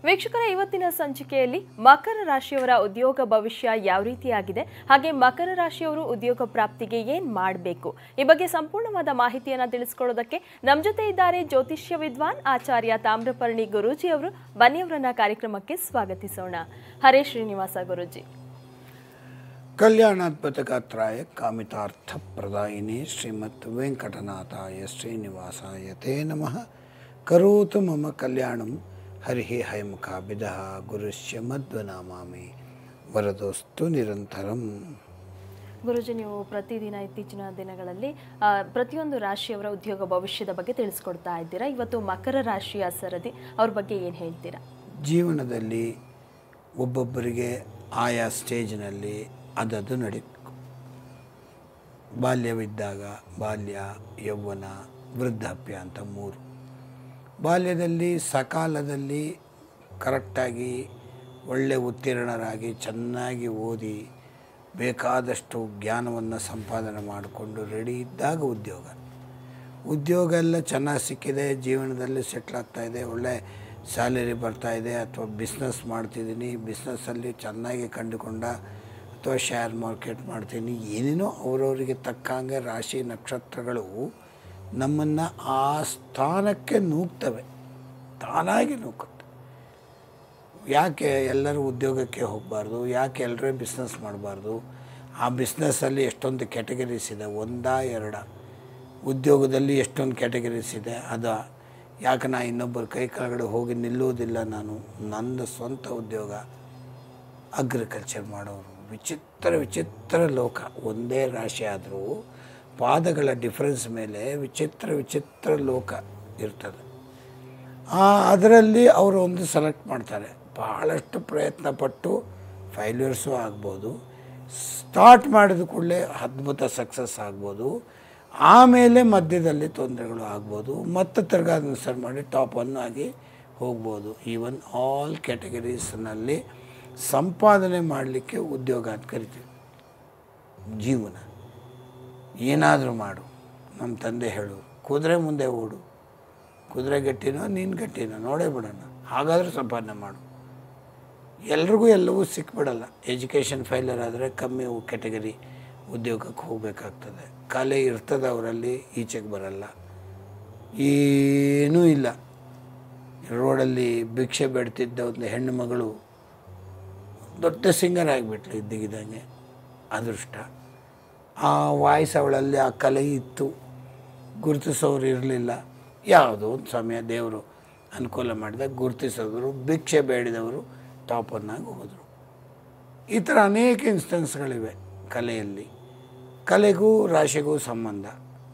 ವೀಕ್ಷಕರ ಇವತ್ತಿನ ಸಂಚಿಕೆಯಲ್ಲಿ ಮಕರ ರಾಶಿಯವರ ಉದ್ಯೋಗ ಭವಿಷ್ಯ ಯಾವ ರೀತಿಯಾಗಿದೆ ಹಾಗೆ ಮಕರ ರಾಶಿಯವರು ಉದ್ಯೋಗ ಪ್ರಾಪ್ತಿಗೆ ಏನ್ ಮಾಡಬೇಕು ಈ ಬಗ್ಗೆ ಸಂಪೂರ್ಣವಾದ ಮಾಹಿತಿಯನ್ನ ತಿಳಿಸ್ಕೊಳ್ಳೋದಕ್ಕೆ ನಮ್ಮ ಜೊತೆ ಇದ್ದಾರೆ ಜ್ಯೋತಿಷ್ಯ ವಿದ್ವಾನ್ ಆಚಾರ್ಯ ತಾಮ್ರಪರ್ಣಿ ಗುರೂಜಿ ಅವರು ಬನ್ನಿ ಅವರನ್ನ ಕಾರ್ಯಕ್ರಮಕ್ಕೆ ಸ್ವಾಗತಿಸೋಣ ಹರೇ ಶ್ರೀನಿವಾಸ ಗುರೂಜಿ ಕಲ್ಯಾಣಾತ್ಮತಗಾತ್ರಾಯ ಕಾಮಿತಾರ್ಥ ಪ್ರದಾಯಿನಿ ಶ್ರೀಮತ್ ವೆಂಕಟನಾಥಾಯ ಶ್ರೀನಿವಾಸಾಯ ತೇ ನಮಃ ಕರೋತು ಮಮ ಕಲ್ಯಾಣಂ ಹರಿ ಹಯಮುಖಾಭಿದ ಗುರುಶ್ಯ ಮಧ್ವನಾಮಾಮಿ ವರದೋಸ್ತು ನಿರಂತರಂ ಗುರೂಜಿ ನೀವು ಪ್ರತಿದಿನ ಇತ್ತೀಚಿನ ದಿನಗಳಲ್ಲಿ ಆ, ಪ್ರತಿಯೊಂದು ರಾಶಿಯವರ ಉದ್ಯೋಗ ಭವಿಷ್ಯದ ಬಗ್ಗೆ ತಿಳಿಸ್ಕೊಡ್ತಾ ಇದ್ದೀರಾ ಇವತ್ತು ಮಕರ ರಾಶಿಯ ಸರದಿ ಅವ್ರ ಬಗ್ಗೆ ಏನು ಹೇಳ್ತೀರಾ ಜೀವನದಲ್ಲಿ ಒಬ್ಬೊಬ್ಬರಿಗೆ ಆಯಾ ಸ್ಟೇಜ್ನಲ್ಲಿ ಅದದು ನಡೀಬೇಕು ಬಾಲ್ಯವಿದ್ದಾಗ ಬಾಲ್ಯ ಯೌವನ ವೃದ್ಧಾಪ್ಯ ಅಂತ ಮೂರು ಬಾಲ್ಯದಲ್ಲಿ ಸಕಾಲದಲ್ಲಿ ಕರೆಕ್ಟಾಗಿ ಒಳ್ಳೆ ಉತ್ತೀರ್ಣರಾಗಿ ಚೆನ್ನಾಗಿ ಓದಿ ಬೇಕಾದಷ್ಟು ಜ್ಞಾನವನ್ನು ಸಂಪಾದನೆ ಮಾಡಿಕೊಂಡು ರೆಡಿ ಇದ್ದಾಗ ಉದ್ಯೋಗ ಉದ್ಯೋಗ ಎಲ್ಲ ಚೆನ್ನಾಗಿ ಸಿಕ್ಕಿದೆ ಜೀವನದಲ್ಲಿ ಸೆಟ್ಲ್ ಆಗ್ತಾ ಇದೆ ಒಳ್ಳೆ ಸ್ಯಾಲರಿ ಬರ್ತಾ ಇದೆ ಅಥವಾ ಬಿಸ್ನೆಸ್ ಮಾಡ್ತಿದ್ದೀನಿ ಬಿಸ್ನೆಸ್ಸಲ್ಲಿ ಚೆನ್ನಾಗಿ ಕಂಡುಕೊಂಡ ಅಥವಾ ಶೇರ್ ಮಾರ್ಕೆಟ್ ಮಾಡ್ತೀನಿ ಏನೇನೋ ಅವರವರಿಗೆ ತಕ್ಕಂಗೆ ರಾಶಿ ನಕ್ಷತ್ರಗಳು ನಮ್ಮನ್ನು ಆ ಸ್ಥಾನಕ್ಕೆ ನೂಗ್ತವೆ ತಾನಾಗಿ ನೂಕುತ್ತೆ ಯಾಕೆ ಎಲ್ಲರೂ ಉದ್ಯೋಗಕ್ಕೆ ಹೋಗಬಾರ್ದು ಯಾಕೆ ಎಲ್ಲರೂ ಬಿಸ್ನೆಸ್ ಮಾಡಬಾರ್ದು ಆ ಬಿಸ್ನೆಸ್ಸಲ್ಲಿ ಎಷ್ಟೊಂದು ಕ್ಯಾಟಗರೀಸ್ ಇದೆ ಒಂದಾ ಎರಡ ಉದ್ಯೋಗದಲ್ಲಿ ಎಷ್ಟೊಂದು ಕ್ಯಾಟಗರೀಸ್ ಇದೆ ಅದ ಯಾಕೆ ನಾ ಇನ್ನೊಬ್ಬರ ಕೈ ಕೆಳಗಡೆ ಹೋಗಿ ನಿಲ್ಲುವುದಿಲ್ಲ ನಾನು ನನ್ನ ಸ್ವಂತ ಉದ್ಯೋಗ ಅಗ್ರಿಕಲ್ಚರ್ ಮಾಡೋರು ವಿಚಿತ್ರ ವಿಚಿತ್ರ ಲೋಕ ಒಂದೇ ರಾಶಿ ಆದರೂ ಪಾದಗಳ ಡಿಫ್ರೆನ್ಸ್ ಮೇಲೆ ವಿಚಿತ್ರ ವಿಚಿತ್ರ ಲೋಕ ಇರ್ತದೆ ಆ ಅದರಲ್ಲಿ ಅವರು ಒಂದು ಸೆಲೆಕ್ಟ್ ಮಾಡ್ತಾರೆ ಭಾಳಷ್ಟು ಪ್ರಯತ್ನ ಪಟ್ಟು ಫೈಲ್ಯೂರ್ಸು ಆಗ್ಬೋದು ಸ್ಟಾರ್ಟ್ ಮಾಡಿದ ಕೂಡಲೇ ಅದ್ಭುತ ಸಕ್ಸಸ್ ಆಗ್ಬೋದು ಆಮೇಲೆ ಮಧ್ಯದಲ್ಲಿ ತೊಂದರೆಗಳು ಆಗ್ಬೋದು ಮತ್ತೆ ತಿರ್ಗಾ ಅದನ್ನ ಸರಿ ಮಾಡಿ ಟಾಪ್ ಒನ್ ಆಗಿ ಹೋಗ್ಬೋದು ಈವನ್ ಆಲ್ ಕ್ಯಾಟಗರೀಸ್ನಲ್ಲಿ ಸಂಪಾದನೆ ಮಾಡಲಿಕ್ಕೆ ಉದ್ಯೋಗ ಅಂತ ಕರಿತೀವಿ ಜೀವನ ಏನಾದರೂ ಮಾಡು ನಮ್ಮ ತಂದೆ ಹೇಳು ಕುದುರೆ ಮುಂದೆ ಓಡು ಕುದುರೆ ಗಟ್ಟಿನೋ ನೀನು ಗಟ್ಟಿನೋ ನೋಡೇ ಬಿಡೋಣ ಹಾಗಾದರೂ ಸಂಪಾದನೆ ಮಾಡು ಎಲ್ರಿಗೂ ಎಲ್ಲವೂ ಸಿಕ್ಬಿಡಲ್ಲ ಎಜುಕೇಷನ್ ಫೈಲರ್ ಆದರೆ ಕಮ್ಮಿ ಕ್ಯಾಟಗರಿ ಉದ್ಯೋಗಕ್ಕೆ ಹೋಗಬೇಕಾಗ್ತದೆ ಕಲೆ ಇರ್ತದೆ ಅವರಲ್ಲಿ ಈಚೆಗೆ ಬರಲ್ಲ ಏನೂ ಇಲ್ಲ ರೋಡಲ್ಲಿ ಭಿಕ್ಷೆ ಬೇಡ್ತಿದ್ದ ಒಂದು ಹೆಣ್ಣು ಮಗಳು ದೊಡ್ಡ ಸಿಂಗರ್ ಆಗಿಬಿಟ್ಲು ಇದ್ದಗಿದ್ದಂಗೆ ಅದೃಷ್ಟ ಆ ವಾಯ್ಸ್ ಅವಳಲ್ಲಿ ಆ ಕಲೆ ಇತ್ತು ಗುರುತಿಸೋರು ಇರಲಿಲ್ಲ ಯಾವುದೋ ಒಂದು ಸಮಯ ದೇವರು ಅನುಕೂಲ ಮಾಡಿದಾಗ ಗುರುತಿಸಿದ್ರು ಭಿಕ್ಷೆ ಬೇಡಿದವರು ಟಾಪ್ ಒನ್ನಾಗಿ ಹೋದರು ಈ ಥರ ಅನೇಕ ಇನ್ಸ್ಟೆನ್ಸ್ಗಳಿವೆ ಕಲೆಯಲ್ಲಿ ಕಲೆಗೂ ರಾಶಿಗೂ ಸಂಬಂಧ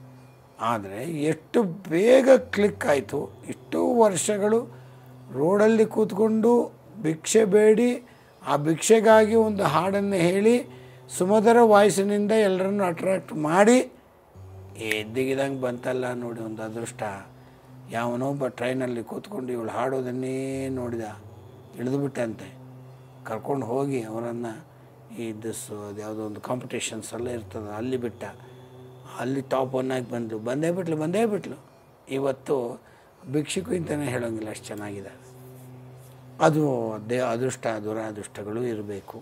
ಆದರೆ ಎಷ್ಟು ಬೇಗ ಕ್ಲಿಕ್ ಆಯಿತು ಇಷ್ಟು ವರ್ಷಗಳು ರೋಡಲ್ಲಿ ಕೂತ್ಕೊಂಡು ಭಿಕ್ಷೆ ಬೇಡಿ ಆ ಭಿಕ್ಷೆಗಾಗಿ ಒಂದು ಹಾಡನ್ನು ಹೇಳಿ ಸುಮಧುರ ವಾಯ್ಸಿನಿಂದ ಎಲ್ಲರನ್ನು ಅಟ್ರಾಕ್ಟ್ ಮಾಡಿ ಎದ್ದಿಗಿದಂಗೆ ಬಂತಲ್ಲ ನೋಡಿ ಒಂದು ಅದೃಷ್ಟ ಯಾವನೊಬ್ಬ ಟ್ರೈನಲ್ಲಿ ಕೂತ್ಕೊಂಡು ಇವಳು ಹಾಡೋದನ್ನೇ ನೋಡಿದ ಇಳಿದುಬಿಟ್ಟಂತೆ ಕರ್ಕೊಂಡು ಹೋಗಿ ಅವರನ್ನು ಈ ದಿಸ್ ಯಾವುದೋ ಒಂದು ಕಾಂಪಿಟೇಷನ್ಸ್ ಎಲ್ಲ ಇರ್ತದೆ ಅಲ್ಲಿ ಬಿಟ್ಟ ಅಲ್ಲಿ ಟಾಪ್ ಒನ್ ಆಗಿ ಬಂದಳು ಬಂದೇ ಬಿಟ್ಲು ಬಂದೇ ಬಿಟ್ಲು ಇವತ್ತು ಭಿಕ್ಷುಕು ಅಂತಲೇ ಹೇಳೋಂಗಿಲ್ಲ ಅಷ್ಟು ಚೆನ್ನಾಗಿದೆ ಅದು ದೇ ಅದೃಷ್ಟ ದುರಾದೃಷ್ಟಗಳು ಇರಬೇಕು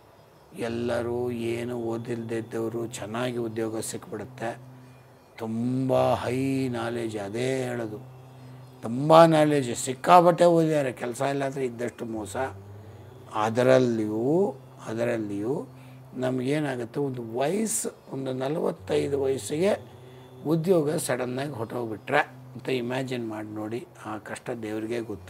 ಎಲ್ಲರೂ ಏನು ಓದಿಲ್ದಿದ್ದವರು ಚೆನ್ನಾಗಿ ಉದ್ಯೋಗ ಸಿಕ್ಬಿಡುತ್ತೆ ತುಂಬ ಹೈ ನಾಲೇಜ್ ಅದೇ ಹೇಳೋದು ತುಂಬ ನಾಲೇಜ್ ಸಿಕ್ಕಾಬಟ್ಟೆ ಓದಿದ್ದಾರೆ ಕೆಲಸ ಇಲ್ಲ ಅಂದರೆ ಇದ್ದಷ್ಟು ಮೋಸ ಅದರಲ್ಲಿಯೂ ಅದರಲ್ಲಿಯೂ ನಮಗೇನಾಗುತ್ತೆ ಒಂದು ವಯಸ್ಸು ಒಂದು ನಲವತ್ತೈದು ವಯಸ್ಸಿಗೆ ಉದ್ಯೋಗ ಸಡನ್ನಾಗಿ ಹೊಟ್ಟೋಗ್ಬಿಟ್ರೆ ಅಂತ ಇಮ್ಯಾಜಿನ್ ಮಾಡಿ ನೋಡಿ ಆ ಕಷ್ಟ ದೇವರಿಗೆ ಗೊತ್ತು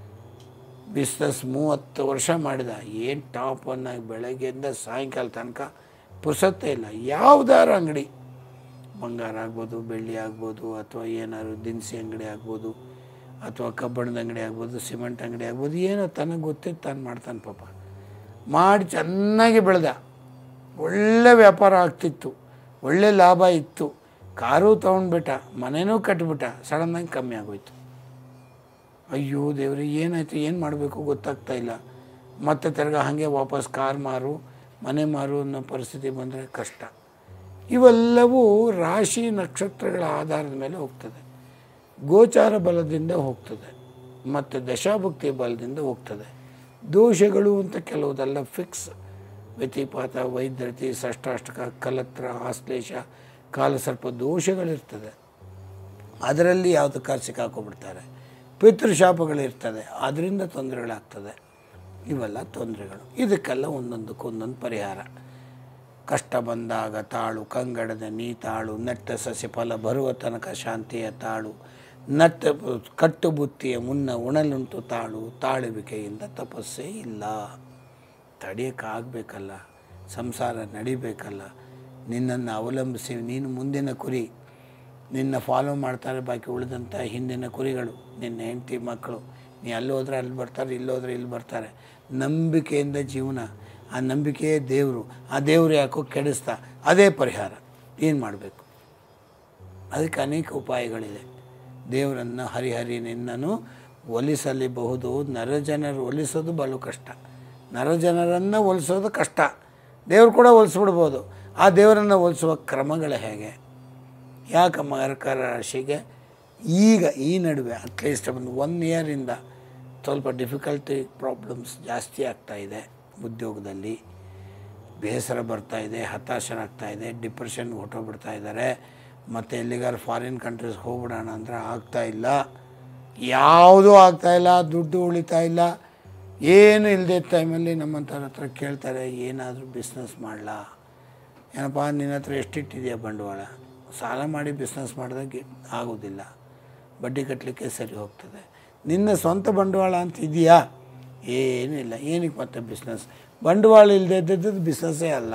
ಬಿಸ್ನೆಸ್ ಮೂವತ್ತು ವರ್ಷ ಮಾಡಿದ ಏನು ಟಾಪ್ ಒನ್ನಾಗಿ ಬೆಳಗ್ಗೆಯಿಂದ ಸಾಯಂಕಾಲ ತನಕ ಪುರ್ಸತ್ತೇ ಇಲ್ಲ ಯಾವುದಾರು ಅಂಗಡಿ ಬಂಗಾರ ಆಗ್ಬೋದು ಬೆಳ್ಳಿ ಆಗ್ಬೋದು ಅಥವಾ ಏನಾದ್ರು ದಿನಸಿ ಅಂಗಡಿ ಆಗ್ಬೋದು ಅಥವಾ ಕಬ್ಬಣದ ಅಂಗಡಿ ಆಗ್ಬೋದು ಸಿಮೆಂಟ್ ಅಂಗಡಿ ಆಗ್ಬೋದು ಏನೋ ತನಗೆ ಗೊತ್ತಿತ್ತು ತಾನು ಮಾಡ್ತಾನೆ ಪಾಪ ಮಾಡಿ ಚೆನ್ನಾಗಿ ಬೆಳೆದ ಒಳ್ಳೆ ವ್ಯಾಪಾರ ಆಗ್ತಿತ್ತು ಒಳ್ಳೆ ಲಾಭ ಇತ್ತು ಕಾರು ತೊಗೊಂಡ್ಬಿಟ್ಟ ಮನೆನೂ ಕಟ್ಬಿಟ್ಟ ಸಡನ್ನಾಗಿ ಕಮ್ಮಿ ಆಗೋಯ್ತು ಅಯ್ಯೋ ದೇವ್ರಿ ಏನಾಯ್ತು ಏನು ಮಾಡಬೇಕು ಗೊತ್ತಾಗ್ತಾ ಇಲ್ಲ ಮತ್ತೆ ತಿರ್ಗಾ ಹಾಗೆ ವಾಪಸ್ ಕಾರ್ ಮಾರು ಮನೆ ಮಾರು ಅನ್ನೋ ಪರಿಸ್ಥಿತಿ ಬಂದರೆ ಕಷ್ಟ ಇವೆಲ್ಲವೂ ರಾಶಿ ನಕ್ಷತ್ರಗಳ ಆಧಾರದ ಮೇಲೆ ಹೋಗ್ತದೆ ಗೋಚಾರ ಬಲದಿಂದ ಹೋಗ್ತದೆ ಮತ್ತು ದಶಾಭುಕ್ತಿ ಬಲದಿಂದ ಹೋಗ್ತದೆ ದೋಷಗಳು ಅಂತ ಕೆಲವುದೆಲ್ಲ ಫಿಕ್ಸ್ ವ್ಯತಿಪಾತ ವೈದ್ಯತಿ ಷಷ್ಟಾಷ್ಟಕ ಕಲತ್ರ ಆಶ್ಲೇಷ ಕಾಲಸರ್ಪ ದೋಷಗಳಿರ್ತದೆ ಅದರಲ್ಲಿ ಯಾವುದಕ್ಕಾರು ಸಿಕ್ಕಾಕೊಂಡ್ಬಿಡ್ತಾರೆ ಪಿತೃಶಾಪಗಳಿರ್ತದೆ ಅದರಿಂದ ತೊಂದರೆಗಳಾಗ್ತದೆ ಇವೆಲ್ಲ ತೊಂದರೆಗಳು ಇದಕ್ಕೆಲ್ಲ ಒಂದೊಂದಕ್ಕೆ ಒಂದೊಂದು ಪರಿಹಾರ ಕಷ್ಟ ಬಂದಾಗ ತಾಳು ಕಂಗಡದ ನೀ ತಾಳು ನೆಟ್ಟ ಸಸಿ ಫಲ ಬರುವ ತನಕ ಶಾಂತಿಯ ತಾಳು ನಟ್ಟ ಕಟ್ಟು ಬುತ್ತಿಯ ಮುನ್ನ ಉಣಲುಂಟು ತಾಳು ತಾಳುವಿಕೆಯಿಂದ ತಪಸ್ಸೇ ಇಲ್ಲ ತಡೆಯೋಕ್ಕಾಗಬೇಕಲ್ಲ ಸಂಸಾರ ನಡಿಬೇಕಲ್ಲ ನಿನ್ನನ್ನು ಅವಲಂಬಿಸಿ ನೀನು ಮುಂದಿನ ಕುರಿ ನಿನ್ನ ಫಾಲೋ ಮಾಡ್ತಾರೆ ಬಾಕಿ ಉಳಿದಂಥ ಹಿಂದಿನ ಕುರಿಗಳು ನಿನ್ನ ಹೆಂಡತಿ ಮಕ್ಕಳು ನೀ ಅಲ್ಲಿ ಹೋದ್ರೆ ಅಲ್ಲಿ ಬರ್ತಾರೆ ಇಲ್ಲಿ ಹೋದ್ರೆ ಇಲ್ಲಿ ಬರ್ತಾರೆ ನಂಬಿಕೆಯಿಂದ ಜೀವನ ಆ ನಂಬಿಕೆಯೇ ದೇವರು ಆ ದೇವರು ಯಾಕೋ ಕೆಡಿಸ್ತಾ ಅದೇ ಪರಿಹಾರ ಏನು ಮಾಡಬೇಕು ಅದಕ್ಕೆ ಅನೇಕ ಉಪಾಯಗಳಿದೆ ದೇವರನ್ನು ಹರಿಹರಿ ನಿನ್ನನ್ನು ಒಲಿಸಲಿಬಹುದು ನರಜನರು ಒಲಿಸೋದು ಬಲು ಕಷ್ಟ ನರಜನರನ್ನು ಒಲಿಸೋದು ಕಷ್ಟ ದೇವರು ಕೂಡ ಒಲಿಸ್ಬಿಡ್ಬೋದು ಆ ದೇವರನ್ನು ಒಲಿಸುವ ಕ್ರಮಗಳು ಹೇಗೆ ಯಾಕೆ ಮಕರ ರಾಶಿಗೆ ಈಗ ಈ ನಡುವೆ ಅಟ್ಲೀಸ್ಟ್ ಒಂದು ಒನ್ ಇಯರಿಂದ ಸ್ವಲ್ಪ ಡಿಫಿಕಲ್ಟಿ ಪ್ರಾಬ್ಲಮ್ಸ್ ಜಾಸ್ತಿ ಆಗ್ತಾ ಇದೆ ಉದ್ಯೋಗದಲ್ಲಿ ಬೇಸರ ಬರ್ತಾ ಇದೆ ಹತಾಶರಾಗ್ತಾ ಇದೆ ಡಿಪ್ರೆಷನ್ಗೆ ಹೊಟ್ಟೋಗ್ಬಿಡ್ತಾ ಇದ್ದಾರೆ ಮತ್ತು ಎಲ್ಲಿಗಾರು ಫಾರಿನ್ ಕಂಟ್ರೀಸ್ಗೆ ಹೋಗ್ಬಿಡೋಣ ಅಂದರೆ ಆಗ್ತಾ ಇಲ್ಲ ಯಾವುದೂ ಆಗ್ತಾ ಇಲ್ಲ ದುಡ್ಡು ಉಳಿತಾ ಇಲ್ಲ ಏನು ಇಲ್ಲದೆ ಟೈಮಲ್ಲಿ ನಮ್ಮಂಥವ್ರ ಹತ್ರ ಕೇಳ್ತಾರೆ ಏನಾದರೂ ಬಿಸ್ನೆಸ್ ಮಾಡಲಾ ಏನಪ್ಪ ನಿನ್ನ ಹತ್ರ ಎಷ್ಟಿಟ್ಟಿದೆಯಾ ಬಂಡವಾಳ ಸಾಲ ಮಾಡಿ ಬಿಸ್ನೆಸ್ ಮಾಡಿದಾಗ ಆಗೋದಿಲ್ಲ ಬಡ್ಡಿ ಕಟ್ಟಲಿಕ್ಕೆ ಸರಿ ಹೋಗ್ತದೆ ನಿನ್ನ ಸ್ವಂತ ಬಂಡವಾಳ ಅಂತ ಇದೆಯಾ ಏನಿಲ್ಲ ಏನಕ್ಕೆ ಮತ್ತೆ ಬಿಸ್ನೆಸ್ ಬಂಡವಾಳ ಇಲ್ಲದೆ ಇದ್ದದ್ದು ಬಿಸ್ನೆಸ್ಸೇ ಅಲ್ಲ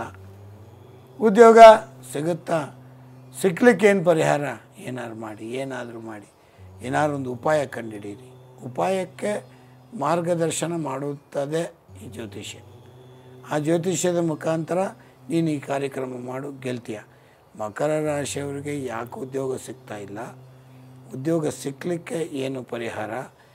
ಉದ್ಯೋಗ ಸಿಗುತ್ತಾ ಸಿಗ್ಲಿಕ್ಕೆ ಏನು ಪರಿಹಾರ ಏನಾದ್ರು ಮಾಡಿ ಏನಾದರೂ ಮಾಡಿ ಏನಾದ್ರು ಒಂದು ಉಪಾಯ ಕಂಡುಹಿಡೀರಿ ಉಪಾಯಕ್ಕೆ ಮಾರ್ಗದರ್ಶನ ಮಾಡುತ್ತದೆ ಈ ಜ್ಯೋತಿಷ್ಯ ಆ ಜ್ಯೋತಿಷ್ಯದ ಮುಖಾಂತರ ನೀನು ಈ ಕಾರ್ಯಕ್ರಮ ಮಾಡು ಗೆಲ್ತೀಯ ಮಕರ ರಾಶಿಯವರಿಗೆ ಯಾಕೆ ಉದ್ಯೋಗ ಸಿಗ್ತಾ ಇಲ್ಲ ಉದ್ಯೋಗ ಸಿಕ್ಕಲಿಕ್ಕೆ ಏನು ಪರಿಹಾರ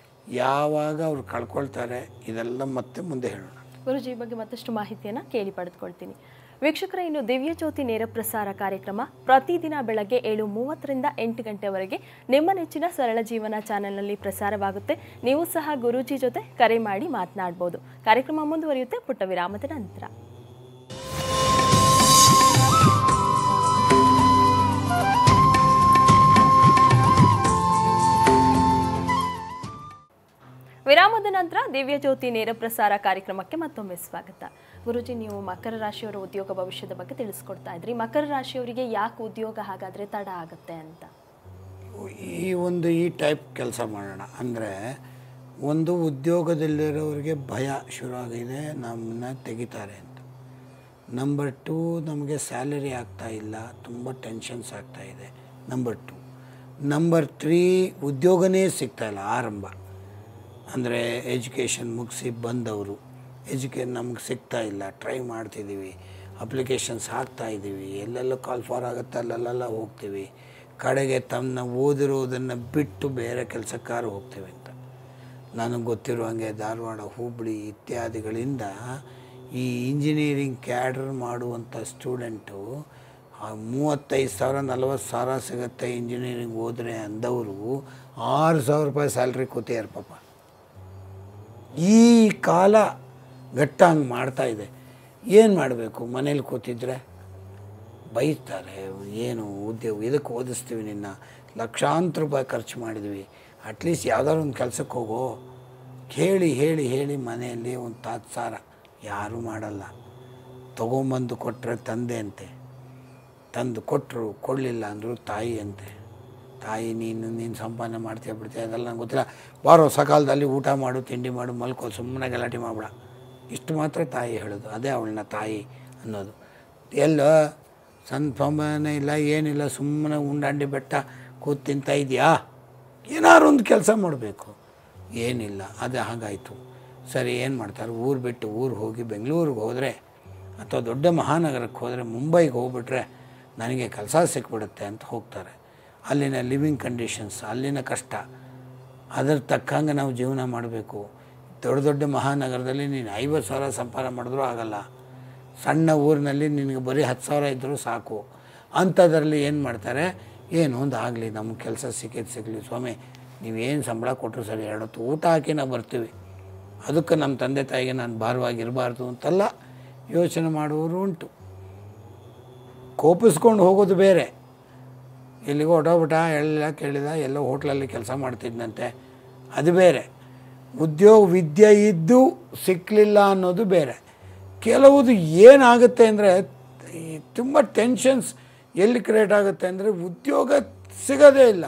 ಯಾವಾಗ ಅವ್ರು ಕಳ್ಕೊಳ್ತಾರೆ ಇದೆಲ್ಲ ಮತ್ತೆ ಮುಂದೆ ಹೇಳೋಣ ಗುರುಜಿ ಈ ಬಗ್ಗೆ ಮತ್ತಷ್ಟು ಮಾಹಿತಿಯನ್ನು ಕೇಳಿ ಪಡೆದುಕೊಳ್ತೀನಿ ವೀಕ್ಷಕರ ಇನ್ನು ದಿವ್ಯ ಜ್ಯೋತಿ ನೇರ ಪ್ರಸಾರ ಕಾರ್ಯಕ್ರಮ ಪ್ರತಿದಿನ ಬೆಳಗ್ಗೆ ಏಳು ಮೂವತ್ತರಿಂದ ಎಂಟು ಗಂಟೆವರೆಗೆ ನಿಮ್ಮ ನೆಚ್ಚಿನ ಸರಳ ಜೀವನ ಚಾನೆಲ್ನಲ್ಲಿ ಪ್ರಸಾರವಾಗುತ್ತೆ ನೀವು ಸಹ ಗುರೂಜಿ ಜೊತೆ ಕರೆ ಮಾಡಿ ಮಾತನಾಡ್ಬೋದು ಕಾರ್ಯಕ್ರಮ ಮುಂದುವರಿಯುತ್ತೆ ಪುಟ್ಟ ವಿರಾಮದ ನಂತರ ವಿರಾಮದ ನಂತರ ದಿವ್ಯ ಜ್ಯೋತಿ ನೇರ ಪ್ರಸಾರ ಕಾರ್ಯಕ್ರಮಕ್ಕೆ ಮತ್ತೊಮ್ಮೆ ಸ್ವಾಗತ ಗುರುಜಿ ನೀವು ಮಕರ ರಾಶಿಯವರ ಉದ್ಯೋಗ ಭವಿಷ್ಯದ ಬಗ್ಗೆ ತಿಳಿಸ್ಕೊಡ್ತಾ ಇದ್ರಿ ಮಕರ ರಾಶಿಯವರಿಗೆ ಯಾಕೆ ಉದ್ಯೋಗ ಹಾಗಾದ್ರೆ ತಡ ಆಗುತ್ತೆ ಅಂತ ಈ ಒಂದು ಈ ಟೈಪ್ ಕೆಲಸ ಮಾಡೋಣ ಅಂದರೆ ಒಂದು ಉದ್ಯೋಗದಲ್ಲಿರೋರಿಗೆ ಭಯ ಶುರುವಾಗಿದೆ ನಮ್ಮನ್ನ ತೆಗಿತಾರೆ ಅಂತ ನಂಬರ್ ಟೂ ನಮಗೆ ಸ್ಯಾಲರಿ ಆಗ್ತಾ ಇಲ್ಲ ತುಂಬ ಟೆನ್ಷನ್ಸ್ ಆಗ್ತಾ ಇದೆ ನಂಬರ್ ಟು ನಂಬರ್ ತ್ರೀ ಉದ್ಯೋಗನೇ ಸಿಗ್ತಾ ಇಲ್ಲ ಆರಂಭ ಅಂದರೆ ಎಜುಕೇಷನ್ ಮುಗಿಸಿ ಬಂದವರು ಎಜುಕೇ ನಮ್ಗೆ ಸಿಗ್ತಾ ಇಲ್ಲ ಟ್ರೈ ಮಾಡ್ತಿದ್ದೀವಿ ಅಪ್ಲಿಕೇಶನ್ಸ್ ಹಾಕ್ತಾ ಇದ್ದೀವಿ ಎಲ್ಲೆಲ್ಲ ಕಾಲ್ ಫಾರ್ ಆಗುತ್ತೆ ಅಲ್ಲೆಲ್ಲ ಹೋಗ್ತೀವಿ ಕಡೆಗೆ ತಮ್ಮನ್ನ ಓದಿರೋದನ್ನು ಬಿಟ್ಟು ಬೇರೆ ಕೆಲಸಕ್ಕಾರು ಹೋಗ್ತೀವಿ ಅಂತ ನನಗೆ ಗೊತ್ತಿರೋ ಹಾಗೆ ಧಾರವಾಡ ಹುಬ್ಬಳ್ಳಿ ಇತ್ಯಾದಿಗಳಿಂದ ಈ ಇಂಜಿನಿಯರಿಂಗ್ ಕ್ಯಾಡರ್ ಮಾಡುವಂಥ ಸ್ಟೂಡೆಂಟು ಆ ಮೂವತ್ತೈದು ಸಾವಿರ ನಲ್ವತ್ತು ಸಾವಿರ ಸಿಗುತ್ತೆ ಇಂಜಿನಿಯರಿಂಗ್ ಹೋದರೆ ಅಂದವರು ಆರು ಸಾವಿರ ರೂಪಾಯಿ ಸ್ಯಾಲ್ರಿ ಕೂತಿಯಾರ ಪಾಪ ಈ ಕಾಲ ಘಟ್ಟ ಹಂಗೆ ಮಾಡ್ತಾ ಇದೆ ಏನು ಮಾಡಬೇಕು ಮನೇಲಿ ಕೂತಿದ್ರೆ ಬೈತಾರೆ ಏನು ಉದ್ಯೋಗ ಇದಕ್ಕೆ ಓದಿಸ್ತೀವಿ ನಿನ್ನ ಲಕ್ಷಾಂತರ ರೂಪಾಯಿ ಖರ್ಚು ಮಾಡಿದ್ವಿ ಅಟ್ಲೀಸ್ಟ್ ಯಾವ್ದಾದ್ರು ಒಂದು ಕೆಲಸಕ್ಕೆ ಹೋಗೋ ಹೇಳಿ ಹೇಳಿ ಹೇಳಿ ಮನೆಯಲ್ಲಿ ಒಂದು ತಾತ್ಸಾರ ಯಾರೂ ಮಾಡಲ್ಲ ತೊಗೊಂಬಂದು ಕೊಟ್ಟರೆ ತಂದೆ ಅಂತೆ ತಂದು ಕೊಟ್ಟರು ಕೊಡಲಿಲ್ಲ ಅಂದರು ತಾಯಿ ಅಂತೆ ತಾಯಿ ನೀನು ನೀನು ಸಂಪಾದನೆ ಮಾಡ್ತೀಯ ಬಿಡ್ತೀಯ ಅದೆಲ್ಲ ನಂಗೆ ಗೊತ್ತಿಲ್ಲ ಬಾರೋ ಸಕಾಲದಲ್ಲಿ ಊಟ ಮಾಡು ತಿಂಡಿ ಮಾಡು ಮಲ್ಕೋ ಸುಮ್ಮನೆ ಗಲಾಟೆ ಮಾಡಬೇಡ ಇಷ್ಟು ಮಾತ್ರ ತಾಯಿ ಹೇಳೋದು ಅದೇ ಅವಳನ್ನ ತಾಯಿ ಅನ್ನೋದು ಎಲ್ಲ ಸಂಪಾದನೆ ಇಲ್ಲ ಏನಿಲ್ಲ ಸುಮ್ಮನೆ ಉಂಡಾಂಡಿ ಬೆಟ್ಟ ಕೂತು ತಿಂತಾ ಇದೆಯಾ ಏನಾದ್ರು ಒಂದು ಕೆಲಸ ಮಾಡಬೇಕು ಏನಿಲ್ಲ ಅದೇ ಹಾಗಾಯಿತು ಸರಿ ಏನು ಮಾಡ್ತಾರೆ ಊರು ಬಿಟ್ಟು ಊರು ಹೋಗಿ ಬೆಂಗಳೂರಿಗೆ ಹೋದರೆ ಅಥವಾ ದೊಡ್ಡ ಮಹಾನಗರಕ್ಕೆ ಹೋದರೆ ಮುಂಬೈಗೆ ಹೋಗ್ಬಿಟ್ರೆ ನನಗೆ ಕೆಲಸ ಸಿಕ್ಬಿಡುತ್ತೆ ಅಂತ ಹೋಗ್ತಾರೆ ಅಲ್ಲಿನ ಲಿವಿಂಗ್ ಕಂಡೀಷನ್ಸ್ ಅಲ್ಲಿನ ಕಷ್ಟ ಅದರ ತಕ್ಕಂಗೆ ನಾವು ಜೀವನ ಮಾಡಬೇಕು ದೊಡ್ಡ ದೊಡ್ಡ ಮಹಾನಗರದಲ್ಲಿ ನೀನು ಐವತ್ತು ಸಾವಿರ ಸಂಪಾದನೆ ಮಾಡಿದ್ರೂ ಆಗಲ್ಲ ಸಣ್ಣ ಊರಿನಲ್ಲಿ ನಿನಗೆ ಬರೀ ಹತ್ತು ಸಾವಿರ ಇದ್ದರೂ ಸಾಕು ಅಂಥದ್ರಲ್ಲಿ ಏನು ಮಾಡ್ತಾರೆ ಏನು ಒಂದು ಆಗಲಿ ನಮಗೆ ಕೆಲಸ ಸಿಕ್ಕಿದ್ದು ಸಿಗಲಿ ಸ್ವಾಮಿ ನೀವೇನು ಸಂಬಳ ಕೊಟ್ಟರು ಸರಿ ಎರಡು ಹೊತ್ತು ಊಟ ಹಾಕಿ ನಾವು ಬರ್ತೀವಿ ಅದಕ್ಕೆ ನಮ್ಮ ತಂದೆ ತಾಯಿಗೆ ನಾನು ಭಾರವಾಗಿರಬಾರ್ದು ಅಂತೆಲ್ಲ ಯೋಚನೆ ಮಾಡುವವರು ಉಂಟು ಕೋಪಿಸ್ಕೊಂಡು ಹೋಗೋದು ಬೇರೆ ಎಲ್ಲಿಗೋ ಹೊಟ್ಟೋಗ್ಬಿಟ್ಟ ಹೇಳಿಲ್ಲ ಕೇಳಿದ ಎಲ್ಲೋ ಹೋಟ್ಲಲ್ಲಿ ಕೆಲಸ ಮಾಡ್ತಿದ್ದಂತೆ ಅದು ಬೇರೆ ಉದ್ಯೋಗ ವಿದ್ಯೆ ಇದ್ದು ಸಿಕ್ಕಲಿಲ್ಲ ಅನ್ನೋದು ಬೇರೆ ಕೆಲವುದು ಏನಾಗುತ್ತೆ ಅಂದರೆ ತುಂಬ ಟೆನ್ಷನ್ಸ್ ಎಲ್ಲಿ ಕ್ರಿಯೇಟ್ ಆಗುತ್ತೆ ಅಂದರೆ ಉದ್ಯೋಗ ಸಿಗೋದೇ ಇಲ್ಲ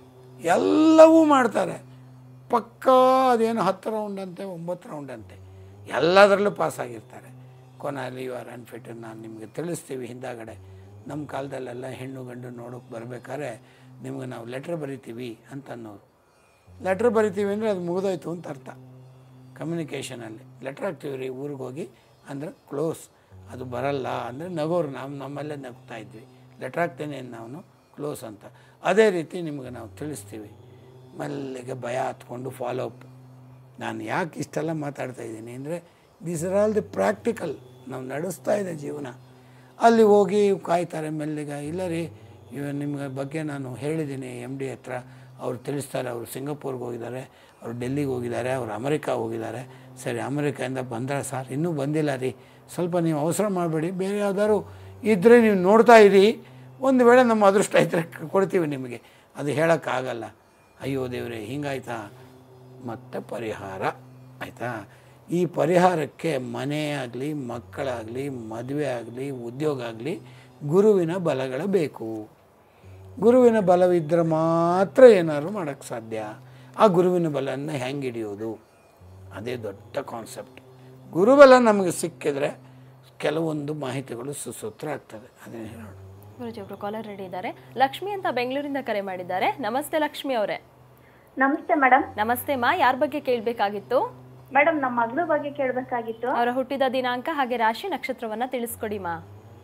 ಎಲ್ಲವೂ ಮಾಡ್ತಾರೆ ಪಕ್ಕಾ ಅದೇನು ಹತ್ತು ರೌಂಡ್ ಅಂತೆ ಒಂಬತ್ತು ರೌಂಡ್ ಅಂತೆ ಎಲ್ಲದರಲ್ಲೂ ಪಾಸ್ ಆಗಿರ್ತಾರೆ ಕೊನೆಯಲ್ಲಿ ಯು ಆರ್ ಅನ್ಫಿಟ್ ನಾನು ನಿಮಗೆ ತಿಳಿಸ್ತೀವಿ ಹಿಂದಾಗಡೆ ನಮ್ಮ ಕಾಲದಲ್ಲೆಲ್ಲ ಹೆಣ್ಣು ಗಂಡು ನೋಡೋಕೆ ಬರ್ಬೇಕಾದ್ರೆ ನಿಮ್ಗೆ ನಾವು ಲೆಟ್ರ್ ಬರಿತೀವಿ ಅಂತ ಅನ್ನೋರು ಲೆಟ್ರ್ ಬರಿತೀವಿ ಅಂದರೆ ಅದು ಮುಗಿದೋಯ್ತು ಅಂತ ಅರ್ಥ ಕಮ್ಯುನಿಕೇಷನಲ್ಲಿ ಲೆಟ್ರ್ ಹಾಕ್ತೀವಿ ರೀ ಊರಿಗೆ ಹೋಗಿ ಅಂದರೆ ಕ್ಲೋಸ್ ಅದು ಬರಲ್ಲ ಅಂದರೆ ನಗೋರು ನಾವು ನಮ್ಮಲ್ಲೇ ನಗ್ತಾ ಇದ್ವಿ ಲೆಟ್ರ್ ಹಾಕ್ತೇನೆ ನಾವು ಕ್ಲೋಸ್ ಅಂತ ಅದೇ ರೀತಿ ನಿಮ್ಗೆ ನಾವು ತಿಳಿಸ್ತೀವಿ ಮೆಲ್ಲಿಗೆ ಭಯ ಹತ್ಕೊಂಡು ಫಾಲೋ ಅಪ್ ನಾನು ಯಾಕೆ ಇಷ್ಟೆಲ್ಲ ಮಾತಾಡ್ತಾ ಇದ್ದೀನಿ ಅಂದರೆ these are all the practical ನಾವು ನಡೆಸ್ತಾ ಇದೆ ಜೀವನ ಅಲ್ಲಿ ಹೋಗಿ ಕಾಯ್ತಾರೆ ಮೆಲ್ಲಿಗೆ ಇಲ್ಲ ರೀ ಇವ ನಿಮ್ಗೆ ಬಗ್ಗೆ ನಾನು ಹೇಳಿದ್ದೀನಿ ಎಮ್ ಡಿ ಹತ್ರ ಅವ್ರು ತಿಳಿಸ್ತಾರೆ ಅವರು ಸಿಂಗಪೂರ್ಗೆ ಹೋಗಿದ್ದಾರೆ ಅವ್ರು ಡೆಲ್ಲಿಗೆ ಹೋಗಿದ್ದಾರೆ ಅವ್ರು ಅಮೆರಿಕ ಹೋಗಿದ್ದಾರೆ ಸರಿ ಅಮೆರಿಕದಿಂದ ಬಂದ್ರೆ ಸರ್ ಇನ್ನೂ ಬಂದಿಲ್ಲ ರೀ ಸ್ವಲ್ಪ ನೀವು ಅವಸರ ಮಾಡಬೇಡಿ ಬೇರೆ ಯಾವ್ದಾದ್ರು ಇದ್ದರೆ ನೀವು ನೋಡ್ತಾ ಇರಿ ಒಂದು ವೇಳೆ ನಮ್ಮ ಅದೃಷ್ಟ ಇದ್ದರೆ ಕೊಡ್ತೀವಿ ನಿಮಗೆ ಅದು ಹೇಳೋಕ್ಕಾಗಲ್ಲ ಅಯ್ಯೋ ದೇವ್ರೆ ಹಿಂಗಾಯ್ತಾ ಮತ್ತು ಪರಿಹಾರ ಆಯಿತಾ ಈ ಪರಿಹಾರಕ್ಕೆ ಮನೆ ಆಗಲಿ ಮಕ್ಕಳಾಗಲಿ ಮದುವೆ ಆಗಲಿ ಉದ್ಯೋಗ ಆಗಲಿ ಗುರುವಿನ ಬಲಗಳು ಬೇಕು ಗುರುವಿನ ಬಲವಿದ್ದರೆ ಮಾತ್ರ ಏನಾದ್ರು ಮಾಡೋಕ್ಕೆ ಸಾಧ್ಯ ಆ ಗುರುವಿನ ಬಲವನ್ನು ಹೆಂಗೆ ಹಿಡಿಯೋದು ಅದೇ ದೊಡ್ಡ ಕಾನ್ಸೆಪ್ಟ್ ಗುರುಬಲ ನಮಗೆ ಸಿಕ್ಕಿದ್ರೆ ಕೆಲವೊಂದು ಮಾಹಿತಿಗಳು ಸುಸೂತ್ರ ಆಗ್ತದೆ ಅದೇ ಹೇಳೋಣ ಗುರುಜಿ ಒಬ್ರು ಕಾಲರ್ ರೆಡಿ ಇದ್ದಾರೆ ಲಕ್ಷ್ಮಿ ಅಂತ ಬೆಂಗಳೂರಿಂದ ಕರೆ ಮಾಡಿದ್ದಾರೆ ನಮಸ್ತೆ ಲಕ್ಷ್ಮಿ ಅವರೇ ನಮಸ್ತೆ ಮೇಡಮ್ ನಮಸ್ತೆ ಮಾ ಯಾರ ಬಗ್ಗೆ ಕೇಳಬೇಕಾಗಿತ್ತು ಮೇಡಮ್ ನಮ್ಮ ಮಗಳ ಬಗ್ಗೆ ಕೇಳಬೇಕಾಗಿತ್ತು ಅವರ ಹುಟ್ಟಿದ ದಿನಾಂಕ ಹಾಗೆ ರಾಶಿ ನಕ್ಷತ್ರವನ್ನ ತಿಳಿಸ್ಕೊಡಿ ಮಾ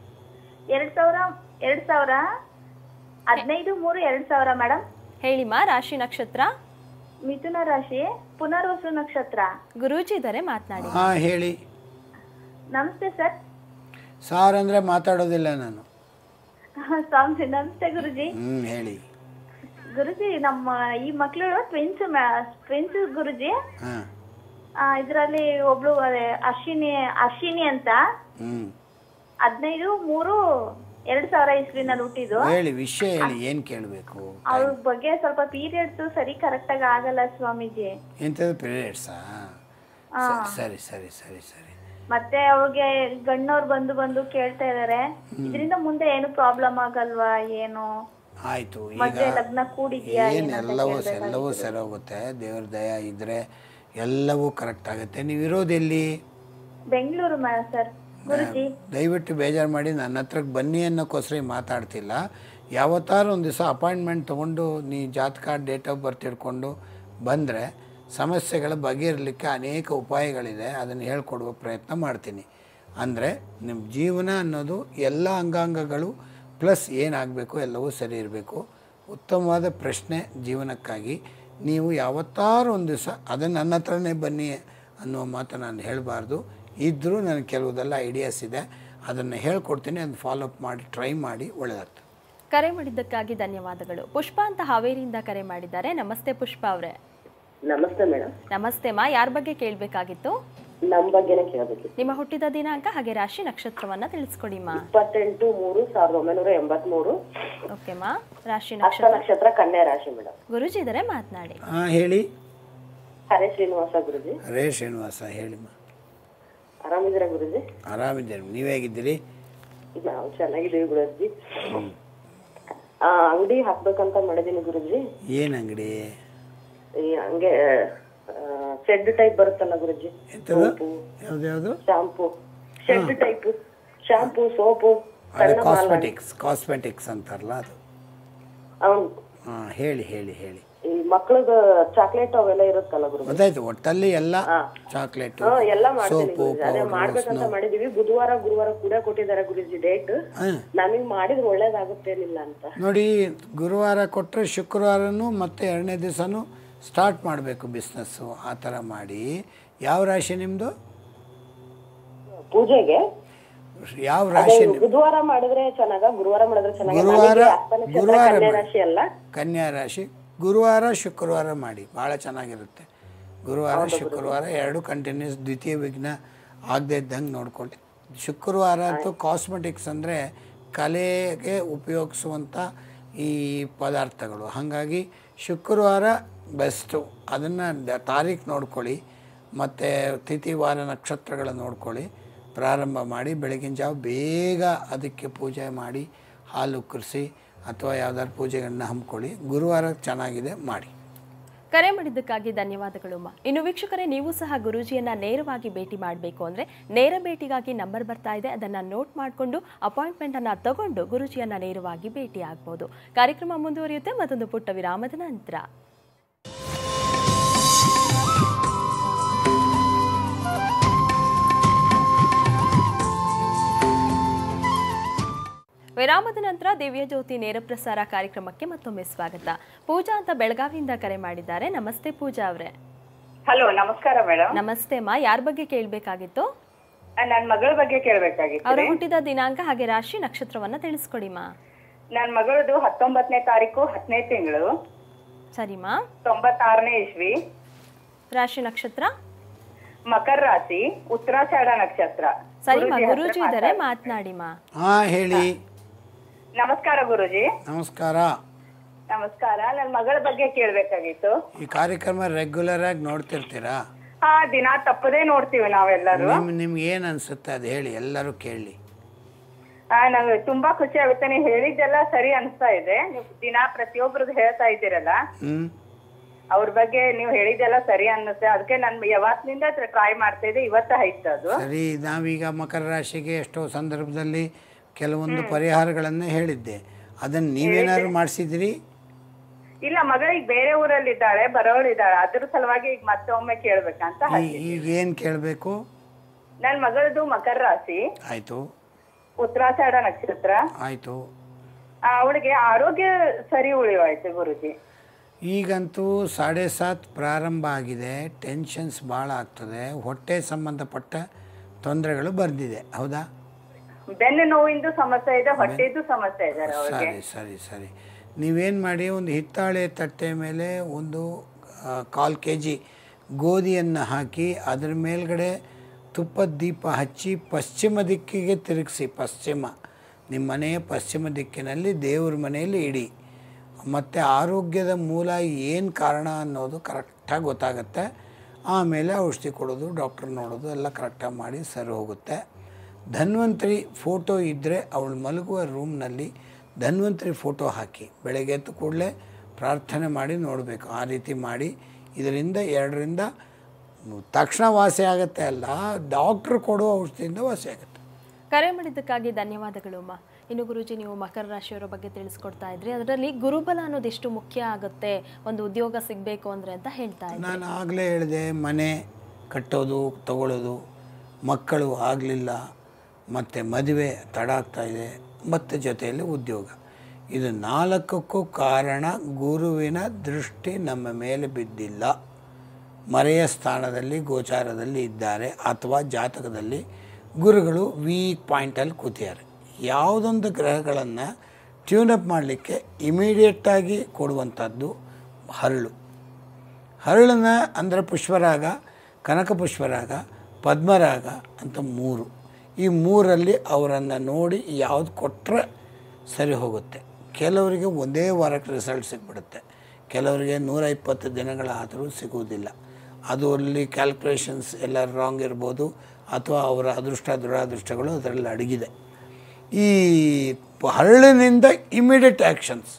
ಎರಡ್ ಸಾವಿರ ಎರಡ್ ಸಾವಿರ ಹದಿನೈದು ಮೂರು ಎರಡ್ ಸಾವಿರ ಮೇಡಮ್ ಹೇಳಿ ಮಾ ರಾಶಿ ನಕ್ಷತ್ರ ಮಿಥುನ ರಾಶಿ ಪುನರ್ವಸು ನಕ್ಷತ್ರ ಗುರೂಜಿ ಇದ್ದಾರೆ ಮಾತನಾಡಿ ಹಾಂ ಹೇಳಿ ನಮಸ್ತೆ ಸರ್ ಸಾರ್ ಅಂದರೆ ಮಾತಾಡೋದಿಲ್ಲ ನಾನು ಸ್ವಾಮಿ ನಮಸ್ತೆ ಗುರುಜಿ ಹ್ಞೂ ಹೇಳಿ ಗುರುಜಿ ನಮ್ಮ ಈ ಮಕ್ಳು ಟ್ವಿನ್ಸ್ ಟ್ವಿನ್ಸ್ ಗುರುಜಿ ಹಾಂ ಇದರಲ್ಲಿ ಒಬ್ಳು ಅದೇ ಅಶ್ವಿನಿ ಅಶ್ವಿನಿ ಅಂತ ಹ್ಞೂ ಹದಿನೈದು ಮೂರು ಎರಡ್ ಸಾವಿರ ಇಸ್ವಿನಲ್ಲಿ ಹುಟ್ಟಿದ್ದು ಹೇಳಿ ವಿಷಯ ಹೇಳಿ ಏನು ಕೇಳಬೇಕು ಅವ್ರ ಬಗ್ಗೆ ಸ್ವಲ್ಪ ಪೀರಿಯಡ್ಸ್ ಸರಿ ಕರೆಕ್ಟ್ ಆಗಿ ಆಗಲ್ಲ ಸ್ವಾಮೀಜಿ ಎಂಥದ್ದು ಪೀರಿಯಡ್ಸಾ ಸರಿ ಸರಿ ಸರಿ ಸರಿ ಮತ್ತೆ ಅವ್ರಿಗೆ ಗಣ್ಣವ್ರು ಬಂದು ಬಂದು ಕೇಳ್ತಾ ಇದಾರೆ ಇದರಿಂದ ಮುಂದೆ ಏನು ಪ್ರಾಬ್ಲಮ್ ಆಗಲ್ವಾ ಏನು ಆಯಿತು ಈಗ ಮದ್ವೆ ಲಗ್ನ ಕೂಡಿದ್ಯಾ ಏನು ಎಲ್ಲವೂ ಎಲ್ಲವೂ ಸರಿ ಹೋಗುತ್ತೆ ದೇವ್ರ ದಯ ಇದ್ದರೆ ಎಲ್ಲವೂ ಕರೆಕ್ಟ್ ಆಗುತ್ತೆ ನೀವು ಇರೋದೆಲ್ಲಿ ಬೆಂಗಳೂರು ಸರ್ ಗುರುಜಿ ದಯವಿಟ್ಟು ಬೇಜಾರು ಮಾಡಿ ನನ್ನ ಹತ್ರಕ್ಕೆ ಬನ್ನಿ ಅನ್ನೋಕ್ಕೋಸ್ಕರ ಈಗ ಮಾತಾಡ್ತಿಲ್ಲ ಯಾವತ್ತಾರು ಒಂದು ದಿವಸ ಅಪಾಯಿಂಟ್ಮೆಂಟ್ ತೊಗೊಂಡು ನೀ ಜಾತಕ ಡೇಟ್ ಆಫ್ ಬರ್ತ್ ಇಟ್ಕೊಂಡು ಬಂದರೆ ಸಮಸ್ಯೆಗಳ ಬಗೆಹರಲಿಕ್ಕೆ ಅನೇಕ ಉಪಾಯಗಳಿದೆ ಅದನ್ನು ಹೇಳ್ಕೊಡುವ ಪ್ರಯತ್ನ ಮಾಡ್ತೀನಿ ಅಂದರೆ ನಿಮ್ಮ ಜೀವನ ಅನ್ನೋದು ಎಲ್ಲ ಅಂಗಾಂಗಗಳು ಪ್ಲಸ್ ಏನಾಗಬೇಕು ಎಲ್ಲವೂ ಸರಿ ಇರಬೇಕು ಉತ್ತಮವಾದ ಪ್ರಶ್ನೆ ಜೀವನಕ್ಕಾಗಿ ನೀವು ಯಾವತ್ತಾರು ಒಂದು ದಿವಸ ಅದನ್ನು ನನ್ನ ಹತ್ರನೇ ಬನ್ನಿ ಅನ್ನುವ ಮಾತು ನಾನು ಹೇಳಬಾರ್ದು ಇದ್ದರೂ ನನಗೆ ಕೆಲವುದೆಲ್ಲ ಐಡಿಯಾಸ್ ಇದೆ ಅದನ್ನು ಹೇಳ್ಕೊಡ್ತೀನಿ ಅದನ್ನು ಫಾಲೋಅಪ್ ಮಾಡಿ ಟ್ರೈ ಮಾಡಿ ಒಳ್ಳೆದಾಗ್ತದೆ ಕರೆ ಮಾಡಿದ್ದಕ್ಕಾಗಿ ಧನ್ಯವಾದಗಳು ಪುಷ್ಪ ಅಂತ ಹಾವೇರಿಯಿಂದ ಕರೆ ಮಾಡಿದ್ದಾರೆ ನಮಸ್ತೆ ಪುಷ್ಪ ಅವರೇ ನಮಸ್ತೆ ಮೇಡಮ್ ನಮಸ್ತೆ ಮಾ ಯಾರ ಬಗ್ಗೆ ಕೇಳಬೇಕಾಗಿತ್ತು ನಮ್ ಬಗ್ಗೆನೇ ಕೇಳಬೇಕಿತ್ತು ನಿಮ್ಮ ಹುಟ್ಟಿದ ದಿನಾಂಕ ಹಾಗೆ ರಾಶಿ ನಕ್ಷತ್ರವನ್ನ ತಿಳಿಸ್ಕೊಡಿ ಮಾ ಇಪ್ಪತ್ತೆಂಟು ಮೂರು ಸಾವಿರದ ಒಂಬೈನೂರ ಎಂಬತ್ಮೂರು ಓಕೆ ಮಾ ರಾಶಿ ಹಸ್ತ ನಕ್ಷತ್ರ ನಕ್ಷತ್ರ ಕನ್ಯಾ ರಾಶಿ ಮೇಡಮ್ ಗುರುಜಿ ಇದ್ದಾರೆ ಮಾತನಾಡಿ ಹಾಂ ಹೇಳಿ ಹರೇ ಶ್ರೀನಿವಾಸ ಗುರುಜಿ ರೇ ಶ್ರೀನಿವಾಸ ಹೇಳಿಮ್ಮ ಆರಾಮಿದ್ದೀರಾ ಗುರುಜಿ ಆರಾಮಿದ್ದೇನೆ ನೀವು ಹೇಗಿದ್ದೀರಿ ನಾವು ಚೆನ್ನಾಗಿದ್ದೀವಿ ಗುರುಜಿ ಆ ಅಂಗಡಿ ಹಾಕ್ಬೇಕಂತ ಮಾಡಿದೀನಿ ಗುರುಜಿ ಏನು ಅಂಗಡಿ ಈ ಹಂಗೆ ಶೆಡ್ ಟೈಪ್ ಬರುತ್ತಲ್ಲ ಗುರುಜಿ ಎಂಥದ್ದು ಯಾವ್ದು ಯಾವುದು ಶಾಂಪೂ ಶೆಡ್ ಟೈಪ್ ಶಾಂಪೂ ಸೋಪು ಅದೇ ಕಾಸ್ಮೆಟಿಕ್ಸ್ ಕಾಸ್ಮೆಟಿಕ್ಸ್ ಅಂತಾರಲ್ಲ ಅದು ಅವ್ನ್ ಹಾಂ ಹೇಳಿ ಹೇಳಿ ಹೇಳಿ ಈ ಮಕ್ಳದ ಚಾಕ್ಲೇಟ್ ಅವೆಲ್ಲ ಇರುತ್ತಲ್ಲ ಗುರುಜಿ ಗೊತ್ತಾಯ್ತು ಒಟ್ಟಲ್ಲಿ ಎಲ್ಲ ಚಾಕ್ಲೇಟು ಹಾ ಎಲ್ಲ ಮಾಡ್ತೀನಿ ಸೋಪು ಗುರುಜಿ ಅದೇ ಪೌಡ್ರು ಮಾಡ್ಬೇಕಂತ ಮಾಡಿದೀವಿ ಬುಧವಾರ ಗುರುವಾರ ಕೂಡ ಕೊಟ್ಟಿದ್ದಾರೆ ಗುರುಜಿ ಡೇಟ್ ಹಾಂ ನಮಗ್ ಮಾಡಿದ್ರೆ ಒಳ್ಳೇದಾಗುತ್ತೇನಿಲ್ಲ ಅಂತ ನೋಡಿ ಗುರುವಾರ ಕೊಟ್ಟರೆ ಶುಕ್ರವಾರನೂ ಮತ್ತು ಎರಡನೇ ದಿವಸನೂ ಸ್ಟಾರ್ಟ್ ಮಾಡಬೇಕು ಬಿಸ್ನೆಸ್ಸು ಆ ಥರ ಮಾಡಿ ಯಾವ ರಾಶಿ ನಿಮ್ಮದು ಪೂಜೆಗೆ ಯಾವ ಅದೇ ರಾಶಿ ನಿಮ್- ಬುಧವಾರ ಮಾಡಿದ್ರೆ ಚೆನ್ನಾಗ ಗುರುವಾರ ಮಾಡಿದ್ರೆ ಚೆನ್ನಾಗ ಗುರುವಾರ ನಮಗೆ ಹಸ್ತ ನಕ್ಷತ್ರ ಗುರುವಾರ ಕನ್ಯಾ ಮಾಡಿ. ರಾಶಿ ಅಲ್ಲ ಕನ್ಯಾ ರಾಶಿ ಗುರುವಾರ ಶುಕ್ರವಾರ ಮಾಡಿ ಭಾಳ ಚೆನ್ನಾಗಿರುತ್ತೆ ಗುರುವಾರ ಶುಕ್ರವಾರ ಎರಡು ಕಂಟಿನ್ಯೂಸ್ ದ್ವಿತೀಯ ವಿಘ್ನ ಆಗದೆ ಇದ್ದಂಗೆ ನೋಡ್ಕೊಳ್ಳಿ ಶುಕ್ರವಾರ ಅಂತೂ ಕಾಸ್ಮೆಟಿಕ್ಸ್ ಅಂದರೆ ಕಲೆಗೆ ಉಪಯೋಗಿಸುವಂಥ ಈ ಪದಾರ್ಥಗಳು ಹಾಗಾಗಿ ಶುಕ್ರವಾರ ಬೆಸ್ಟು ಅದನ್ನು ತಾರೀಖು ನೋಡ್ಕೊಳ್ಳಿ ಮತ್ತು ತಿಥಿ ವಾರ ನಕ್ಷತ್ರಗಳ ನೋಡ್ಕೊಳ್ಳಿ ಪ್ರಾರಂಭ ಮಾಡಿ ಬೆಳಗಿನ ಜಾವ ಬೇಗ ಅದಕ್ಕೆ ಪೂಜೆ ಮಾಡಿ ಹಾಲು ಉಕ್ಕರಿಸಿ ಅಥವಾ ಯಾವ್ದಾದ್ರು ಪೂಜೆಗಳನ್ನ ಹಮ್ಮಿಕೊಳ್ಳಿ ಗುರುವಾರ ಚೆನ್ನಾಗಿದೆ ಮಾಡಿ ಕರೆ ಮಾಡಿದ್ದಕ್ಕಾಗಿ ಧನ್ಯವಾದಗಳು ಅಮ್ಮ ಇನ್ನು ವೀಕ್ಷಕರೇ ನೀವು ಸಹ ಗುರೂಜಿಯನ್ನ ನೇರವಾಗಿ ಭೇಟಿ ಮಾಡಬೇಕು ಅಂದ್ರೆ ನೇರ ಭೇಟಿಗಾಗಿ ನಂಬರ್ ಬರ್ತಾ ಇದೆ ಅದನ್ನ ನೋಟ್ ಮಾಡಿಕೊಂಡು ಅಪಾಯಿಂಟ್ಮೆಂಟ್ ಅನ್ನ ತಗೊಂಡು ಗುರೂಜಿಯನ್ನ ನೇರವಾಗಿ ಭೇಟಿ ಆಗ್ಬೋದು ಕಾರ್ಯಕ್ರಮ ಮುಂದುವರಿಯುತ್ತೆ ಮತ್ತೊಂದು ಪುಟ್ಟ ವಿರಾಮದ ನಂತರ ವಿರಾಮದ ನಂತರ ದಿವ್ಯ ಜ್ಯೋತಿ ನೇರ ಪ್ರಸಾರ ಕಾರ್ಯಕ್ರಮಕ್ಕೆ ಮತ್ತೊಮ್ಮೆ ಸ್ವಾಗತ ಪೂಜಾ ಅಂತ ಬೆಳಗಾವಿಯಿಂದ ಕರೆ ಮಾಡಿದ್ದಾರೆ ನಮಸ್ತೆ ಪೂಜಾ ಅವರೇ ಹಲೋ ನಮಸ್ಕಾರ ಮೇಡಮ್ ನಮಸ್ತೆ ಅಮ್ಮ ಯಾರ ಬಗ್ಗೆ ಕೇಳಬೇಕಾಗಿತ್ತು ನನ್ನ ಮಗಳ ಬಗ್ಗೆ ಕೇಳ್ಬೇಕಾಗಿತ್ತು ಅವರ ಹುಟ್ಟಿದ ದಿನಾಂಕ ಹಾಗೆ ರಾಶಿ ನಕ್ಷತ್ರವನ್ನ ತಿಳಿಸ್ಕೊಡಿಮಾ ನನ್ನ ಮಗಳದು ಹತ್ತೊಂಬತ್ತನೇ ತಾರೀಕು ಹತ್ತನೇ ತಿಂಗಳು ಸರಿಮಾ ತೊಂಬತ್ತಾರನೇ ಇಸ್ವಿ ರಾಶಿ ನಕ್ಷತ್ರ ಮಕರ ರಾಶಿ ಉತ್ತರಾಷಾಢ ನಕ್ಷತ್ರ ಸರಿಮಾ ಗುರೂಜಿ ಹತ್ರ ಗುರೂಜಿ ಇದ್ದಾರೆ ಮಾತನಾಡಿಮಾ ಹಾಂ ಹೇಳಿ ನಮಸ್ಕಾರ ಗುರುಜಿ ನಮಸ್ಕಾರ ನಮಸ್ಕಾರ ನನ್ನ ಮಗಳ ಬಗ್ಗೆ ಕೇಳ್ಬೇಕಾಗಿತ್ತು ಈ ಕಾರ್ಯಕ್ರಮ ರೆಗ್ಯುಲರ್ ಆಗಿ ನೋಡ್ತಿರ್ತೀರಾ ಹಾ ದಿನ ತಪ್ಪದೇ ನೋಡ್ತೀವಿ ನಾವೆಲ್ಲರೂ ನಿಮ್ ನಿಮ್ಗೆ ಏನು ಅನಿಸುತ್ತೆ ಅದು ಹೇಳಿ ಎಲ್ಲರೂ ಕೇಳಿ ಆ ನಂಗೆ ತುಂಬಾ ಖುಷಿ ಆಗುತ್ತೆ ನೀವು ಹೇಳಿದ್ದೆಲ್ಲ ಸರಿ ಅನ್ಸ್ತಾ ಇದೆ ನೀವು ದಿನ ಪ್ರತಿಯೊಬ್ರದ್ದು ಹೇಳ್ತಾ ಇದ್ದೀರಲ್ಲ ಹ್ಞೂ ಅವ್ರ ಬಗ್ಗೆ ನೀವು ಹೇಳಿದ್ದೆಲ್ಲ ಸರಿ ಅನ್ನುತ್ತೆ ಅದಕ್ಕೆ ನನ್ ಯಾವತ್ತಿನಿಂದ ಟ್ರೈ ಮಾಡ್ತಾ ಇದ್ದೆ ಇವತ್ತ ಆಯ್ತು ಅದು ಸರಿ ನಾವೀಗ ಮಕರ ರಾಶಿಗೆ ಎಷ್ಟೋ ಸಂದರ್ಭದಲ್ಲಿ ಕೆಲವೊಂದು ಪರಿಹಾರಗಳನ್ನು ಹೇಳಿದ್ದೆ ಅದನ್ನು ನೀವೇನಾದ್ರು ಮಾಡಿಸಿದ್ರಿ ಇಲ್ಲ ಮಗಳಿಗೆ ಬೇರೆ ಊರಲ್ಲಿ ಇದ್ದಾಳೆ ಬರೋಳು ಇದ್ದಾಳೆ ಅದ್ರ ಸಲುವಾಗಿ ಈಗ ಮತ್ತೊಮ್ಮೆ ಕೇಳ್ಬೇಕಂತ ಈಗ ಏನು ಕೇಳಬೇಕು ನನ್ ಮಗಳದು ಮಕರ ರಾಶಿ ಆಯಿತು ಉತ್ತರಾಷಾಢ ನಕ್ಷತ್ರ ಆಯಿತು ಅವಳಿಗೆ ಆರೋಗ್ಯ ಸರಿ ಉಳಿವಾಯ್ತು ಗುರುಜಿ ಈಗಂತೂ ಸಾಡೆ ಸಾತ್ ಪ್ರಾರಂಭ ಆಗಿದೆ ಟೆನ್ಷನ್ಸ್ ಭಾಳ ಆಗ್ತದೆ ಹೊಟ್ಟೆ ಸಂಬಂಧಪಟ್ಟ ತೊಂದರೆಗಳು ಬಂದಿದೆ ಹೌದಾ ಬೆನ್ನು ನೋವಿಂದು ಸಮಸ್ಯೆ ಇದೆ ಹೊಟ್ಟೆದು ಸಮಸ್ಯೆ ಇದೆ ಅವಳಿಗೆ ಸರಿ ಸರಿ ಸರಿ ನೀವೇನು ಮಾಡಿ ಒಂದು ಹಿತ್ತಾಳೆ ತಟ್ಟೆ ಮೇಲೆ ಒಂದು ಆ, ಕಾಲು ಕೆ ಜಿ ಗೋಧಿಯನ್ನು ಹಾಕಿ ಅದ್ರ ಮೇಲ್ಗಡೆ ತುಪ್ಪದ ದೀಪ ಹಚ್ಚಿ ಪಶ್ಚಿಮ ದಿಕ್ಕಿಗೆ ತಿರುಗಿಸಿ ಪಶ್ಚಿಮ ನಿಮ್ಮ ಮನೆಯ ಪಶ್ಚಿಮ ದಿಕ್ಕಿನಲ್ಲಿ ದೇವ್ರ ಮನೆಯಲ್ಲಿ ಇಡಿ ಮತ್ತು ಆರೋಗ್ಯದ ಮೂಲ ಏನು ಕಾರಣ ಅನ್ನೋದು ಕರೆಕ್ಟಾಗಿ ಗೊತ್ತಾಗುತ್ತೆ ಆಮೇಲೆ ಔಷಧಿ ಕೊಡೋದು ಡಾಕ್ಟ್ರ್ ನೋಡೋದು ಎಲ್ಲ ಕರೆಕ್ಟಾಗಿ ಮಾಡಿ ಸರಿ ಹೋಗುತ್ತೆ ಧನ್ವಂತರಿ ಫೋಟೋ ಇದ್ದರೆ ಅವಳು ಮಲಗುವ ರೂಮ್ನಲ್ಲಿ ಧನ್ವಂತರಿ ಫೋಟೋ ಹಾಕಿ ಬೆಳಗ್ಗೆ ಎದ್ದ ಕೂಡಲೇ ಪ್ರಾರ್ಥನೆ ಮಾಡಿ ನೋಡಬೇಕು ಆ ರೀತಿ ಮಾಡಿ ಇದರಿಂದ ಎರಡರಿಂದ ತಕ್ಷಣ ವಾಸಿ ಆಗುತ್ತೆ ಅಲ್ಲ ಡಾಕ್ಟ್ರ್ ಕೊಡೋ ಔಷಧಿಯಿಂದ ವಾಸಿ ಆಗುತ್ತೆ ಕರೆ ಮಾಡಿದ್ದಕ್ಕಾಗಿ ಧನ್ಯವಾದಗಳು ಅಮ್ಮ ಇನ್ನು ಗುರೂಜಿ ನೀವು ಮಕರ ರಾಶಿಯವರ ಬಗ್ಗೆ ತಿಳಿಸ್ಕೊಡ್ತಾ ಇದ್ರಿ ಅದರಲ್ಲಿ ಗುರುಬಲ ಅನ್ನೋದು ಎಷ್ಟು ಮುಖ್ಯ ಆಗುತ್ತೆ ಒಂದು ಉದ್ಯೋಗ ಸಿಗಬೇಕು ಅಂದ್ರೆ ಅಂತ ಹೇಳ್ತಾ ಇದ್ರಿ ನಾನು ಆಗಲೇ ಹೇಳಿದೆ ಮನೆ ಕಟ್ಟೋದು ತಗೊಳ್ಳೋದು ಮಕ್ಕಳು ಆಗಲಿಲ್ಲ ಮತ್ತು ಮದುವೆ ತಡ ಆಗ್ತಾ ಇದೆ ಮತ್ತು ಜೊತೆಯಲ್ಲಿ ಉದ್ಯೋಗ ಇದು ನಾಲ್ಕಕ್ಕೂ ಕಾರಣ ಗುರುವಿನ ದೃಷ್ಟಿ ನಮ್ಮ ಮೇಲೆ ಬಿದ್ದಿಲ್ಲ ಮರೆಯ ಸ್ಥಾನದಲ್ಲಿ ಗೋಚಾರದಲ್ಲಿ ಇದ್ದಾರೆ ಅಥವಾ ಜಾತಕದಲ್ಲಿ ಗುರುಗಳು ವೀಕ್ ಪಾಯಿಂಟಲ್ಲಿ ಕೂತಿದ್ದಾರೆ ಯಾವುದೊಂದು ಗ್ರಹಗಳನ್ನು ಟ್ಯೂನಪ್ ಮಾಡಲಿಕ್ಕೆ ಇಮಿಡಿಯೇಟಾಗಿ ಕೊಡುವಂಥದ್ದು ಹರಳು ಹರಳನ್ನ ಅಂದರೆ ಪುಷ್ಪರಾಗ ಕನಕ ಪುಷ್ಪರಾಗ ಪದ್ಮರಾಗ ಅಂತ ಮೂರು ಈ ಮೂರಲ್ಲಿ ಅವರನ್ನು ನೋಡಿ ಯಾವ್ದು ಕೊಟ್ಟರೆ ಸರಿ ಹೋಗುತ್ತೆ ಕೆಲವರಿಗೆ ಒಂದೇ ವಾರಕ್ಕೆ ರಿಸಲ್ಟ್ ಸಿಕ್ಬಿಡುತ್ತೆ ಕೆಲವರಿಗೆ ನೂರ ಇಪ್ಪತ್ತು ದಿನಗಳಾದರೂ ಸಿಗುವುದಿಲ್ಲ ಅದು ಅಲ್ಲಿ ಕ್ಯಾಲ್ಕುಲೇಷನ್ಸ್ ಎಲ್ಲ ರಾಂಗ್ ಇರ್ಬೋದು ಅಥವಾ ಅವರ ಅದೃಷ್ಟ ದುರಾದೃಷ್ಟಗಳು ಅದರಲ್ಲಿ ಅಡಗಿದೆ ಈ ಹರಳಿನಿಂದ ಇಮಿಡಿಯೇಟ್ ಆ್ಯಕ್ಷನ್ಸ್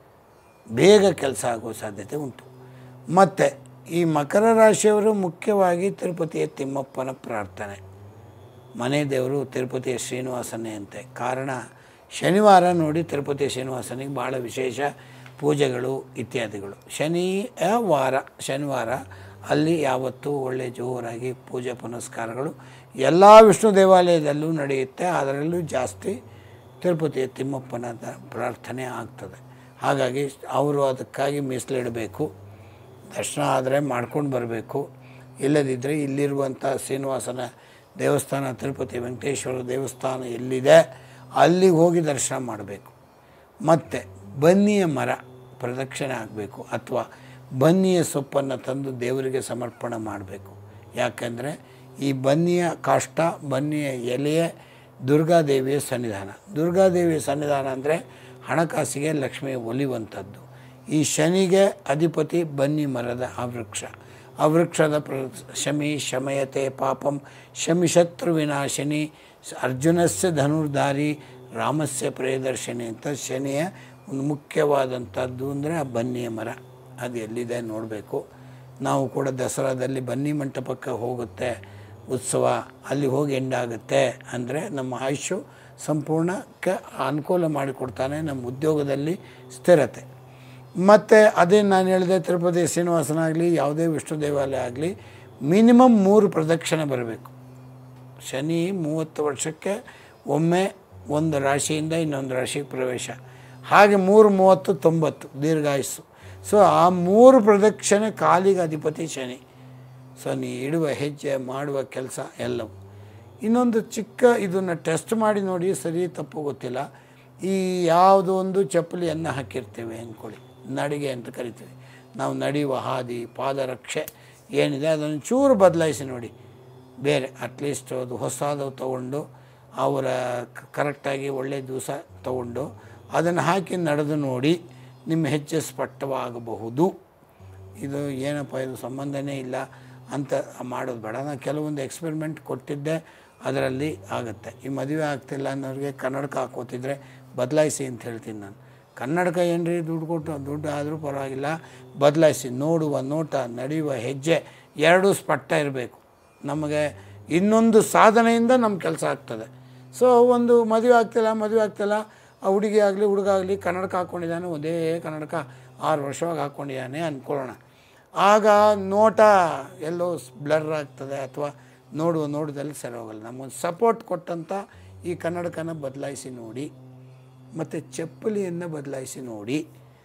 ಬೇಗ ಕೆಲಸ ಆಗೋ ಸಾಧ್ಯತೆ ಉಂಟು ಮತ್ತು ಈ ಮಕರ ರಾಶಿಯವರು ಮುಖ್ಯವಾಗಿ ತಿರುಪತಿಯ ತಿಮ್ಮಪ್ಪನ ಪ್ರಾರ್ಥನೆ ಮನೆ ದೇವರು ತಿರುಪತಿಯ ಶ್ರೀನಿವಾಸನೇ ಅಂತೆ ಕಾರಣ ಶನಿವಾರ ನೋಡಿ ತಿರುಪತಿ ಶ್ರೀನಿವಾಸನಿಗೆ ಭಾಳ ವಿಶೇಷ ಪೂಜೆಗಳು ಇತ್ಯಾದಿಗಳು ಶನಿಯ ವಾರ ಶನಿವಾರ ಅಲ್ಲಿ ಯಾವತ್ತೂ ಒಳ್ಳೆ ಜೋರಾಗಿ ಪೂಜೆ ಪುನಸ್ಕಾರಗಳು ಎಲ್ಲ ವಿಷ್ಣು ದೇವಾಲಯದಲ್ಲೂ ನಡೆಯುತ್ತೆ ಅದರಲ್ಲೂ ಜಾಸ್ತಿ ತಿರುಪತಿಯ ತಿಮ್ಮಪ್ಪನ ದ- ಪ್ರಾರ್ಥನೆ ಆಗ್ತದೆ ಹಾಗಾಗಿ ಅವರು ಅದಕ್ಕಾಗಿ ಮೀಸಲಿಡಬೇಕು ದರ್ಶನ ಆದರೆ ಮಾಡ್ಕೊಂಡು ಬರಬೇಕು ಇಲ್ಲದಿದ್ದರೆ ಇಲ್ಲಿರುವಂಥ ಶ್ರೀನಿವಾಸನ ದೇವಸ್ಥಾನ ತಿರುಪತಿ ವೆಂಕಟೇಶ್ವರ ದೇವಸ್ಥಾನ ಎಲ್ಲಿದೆ ಅಲ್ಲಿಗೆ ಹೋಗಿ ದರ್ಶನ ಮಾಡಬೇಕು ಮತ್ತು ಬನ್ನಿಯ ಮರ ಪ್ರದಕ್ಷಿಣೆ ಆಗಬೇಕು ಅಥವಾ ಬನ್ನಿಯ ಸೊಪ್ಪನ್ನು ತಂದು ದೇವರಿಗೆ ಸಮರ್ಪಣೆ ಮಾಡಬೇಕು ಯಾಕೆಂದರೆ ಈ ಬನ್ನಿಯ ಕಾಷ್ಟ ಬನ್ನಿಯ ಎಲೆಯ ದುರ್ಗಾದೇವಿಯ ಸನ್ನಿಧಾನ ದುರ್ಗಾದೇವಿಯ ಸನ್ನಿಧಾನ ಅಂದರೆ ಹಣಕಾಸಿಗೆ ಲಕ್ಷ್ಮಿ ಒಲಿಯುವಂಥದ್ದು ಈ ಶನಿಗೆ ಅಧಿಪತಿ ಬನ್ನಿ ಮರದ ಆ ವೃಕ್ಷ ಆ ವೃಕ್ಷದ ಪ್ರ ಶಮಿ ಶಮಯತೆ ಪಾಪಂ ಶಮಿಶತ್ರು ವಿನಾಶಿನಿ ಅರ್ಜುನಸ್ಯ ಧನುರ್ಧಾರಿ ರಾಮಸ್ಯ ಪ್ರಿಯದರ್ಶಿನಿ ಅಂತ ಶನಿಯ ಒಂದು ಮುಖ್ಯವಾದಂಥದ್ದು ಅಂದರೆ ಆ ಬನ್ನಿಯ ಮರ ಅದು ಎಲ್ಲಿದೆ ನೋಡಬೇಕು ನಾವು ಕೂಡ ದಸರಾದಲ್ಲಿ ಬನ್ನಿ ಮಂಟಪಕ್ಕೆ ಹೋಗುತ್ತೆ ಉತ್ಸವ ಅಲ್ಲಿ ಹೋಗಿ ಎಂಡಾಗುತ್ತೆ ಅಂದರೆ ನಮ್ಮ ಆಯುಷ್ಯು ಸಂಪೂರ್ಣಕ್ಕೆ ಅನುಕೂಲ ಮಾಡಿಕೊಡ್ತಾನೆ ನಮ್ಮ ಉದ್ಯೋಗದಲ್ಲಿ ಸ್ಥಿರತೆ ಮತ್ತು ಅದೇ ನಾನು ಹೇಳಿದೆ ತಿರುಪತಿ ಶ್ರೀನಿವಾಸನ ಆಗಲಿ ಯಾವುದೇ ವಿಷ್ಣು ದೇವಾಲಯ ಆಗಲಿ ಮಿನಿಮಮ್ ಮೂರು ಪ್ರದಕ್ಷಿಣೆ ಬರಬೇಕು ಶನಿ ಮೂವತ್ತು ವರ್ಷಕ್ಕೆ ಒಮ್ಮೆ ಒಂದು ರಾಶಿಯಿಂದ ಇನ್ನೊಂದು ರಾಶಿಗೆ ಪ್ರವೇಶ ಹಾಗೆ ಮೂರು ಮೂವತ್ತು ತೊಂಬತ್ತು ದೀರ್ಘಾಯುಸ್ಸು ಸೊ ಆ ಮೂರು ಪ್ರದಕ್ಷಿಣೆ ಕಾಲಿಗೆ ಅಧಿಪತಿ ಶನಿ ಸೊ ನೀ ಇಡುವ ಹೆಜ್ಜೆ ಮಾಡುವ ಕೆಲಸ ಎಲ್ಲವೂ ಇನ್ನೊಂದು ಚಿಕ್ಕ ಇದನ್ನು ಟೆಸ್ಟ್ ಮಾಡಿ ನೋಡಿ ಸರಿ ತಪ್ಪು ಗೊತ್ತಿಲ್ಲ ಈ ಯಾವುದೋ ಒಂದು ಚಪ್ಪಲಿಯನ್ನು ಹಾಕಿರ್ತೇವೆ ಅಂದ್ಕೊಳ್ಳಿ ನಡಿಗೆ ಅಂತ ಕರಿತೀವಿ ನಾವು ನಡೆಯುವ ಹಾದಿ ಪಾದರಕ್ಷೆ ಏನಿದೆ ಅದನ್ನು ಚೂರು ಬದಲಾಯಿಸಿ ನೋಡಿ ಬೇರೆ ಅಟ್ಲೀಸ್ಟ್ ಅದು ಹೊಸದು ತಗೊಂಡು ಅವರ ಕರೆಕ್ಟಾಗಿ ಒಳ್ಳೆಯ ದಿವಸ ತಗೊಂಡು ಅದನ್ನು ಹಾಕಿ ನಡೆದು ನೋಡಿ ನಿಮ್ಮ ಹೆಜ್ಜೆ ಸ್ಪಷ್ಟವಾಗಬಹುದು ಇದು ಏನಪ್ಪ ಇದು ಸಂಬಂಧನೇ ಇಲ್ಲ ಅಂತ ಮಾಡೋದು ಬೇಡ ನಾನು ಕೆಲವೊಂದು ಎಕ್ಸ್ಪೆರಿಮೆಂಟ್ ಕೊಟ್ಟಿದ್ದೆ ಅದರಲ್ಲಿ ಆಗುತ್ತೆ ಈ ಮದುವೆ ಆಗ್ತಿಲ್ಲ ಅನ್ನೋರಿಗೆ ಕನ್ನಡಕ ಹಾಕೋತಿದ್ರೆ ಬದಲಾಯಿಸಿ ಅಂತ ಹೇಳ್ತೀನಿ ನಾನು ಕನ್ನಡಕ ಏನ್ರಿ ದುಡ್ಡು ಕೊಟ್ಟು ದುಡ್ಡು ಆದರೂ ಪರವಾಗಿಲ್ಲ ಬದಲಾಯಿಸಿ ನೋಡುವ ನೋಟ ನಡೆಯುವ ಹೆಜ್ಜೆ ಎರಡೂ ಸ್ಪಷ್ಟ ಇರಬೇಕು ನಮಗೆ ಇನ್ನೊಂದು ಸಾಧನೆಯಿಂದ ನಮ್ಮ ಕೆಲಸ ಆಗ್ತದೆ ಸೊ ಒಂದು ಮದುವೆ ಆಗ್ತಿಲ್ಲ ಮದುವೆ ಆಗ್ತಿಲ್ಲ ಆ ಹುಡುಗಿ ಆಗಲಿ ಹುಡುಗ ಆಗಲಿ ಕನ್ನಡಕ ಹಾಕ್ಕೊಂಡಿದ್ದಾನೆ ಒಂದೇ ಕನ್ನಡಕ ಆರು ವರ್ಷವಾಗಿ ಹಾಕ್ಕೊಂಡಿದ್ದಾನೆ ಅಂದ್ಕೊಳ್ಳೋಣ ಆಗ ನೋಟ ಎಲ್ಲೋ ಬ್ಲರ್ ಆಗ್ತದೆ ಅಥವಾ ನೋಡುವ ನೋಟದಲ್ಲಿ ಸರಿ ಹೋಗಲ್ಲ ನಮಗೊಂದು ಸಪೋರ್ಟ್ ಕೊಟ್ಟಂಥ ಈ ಕನ್ನಡಕನ ಬದಲಾಯಿಸಿ ನೋಡಿ ಮತ್ತು ಚಪ್ಪಲಿಯನ್ನು ಬದಲಾಯಿಸಿ ನೋಡಿ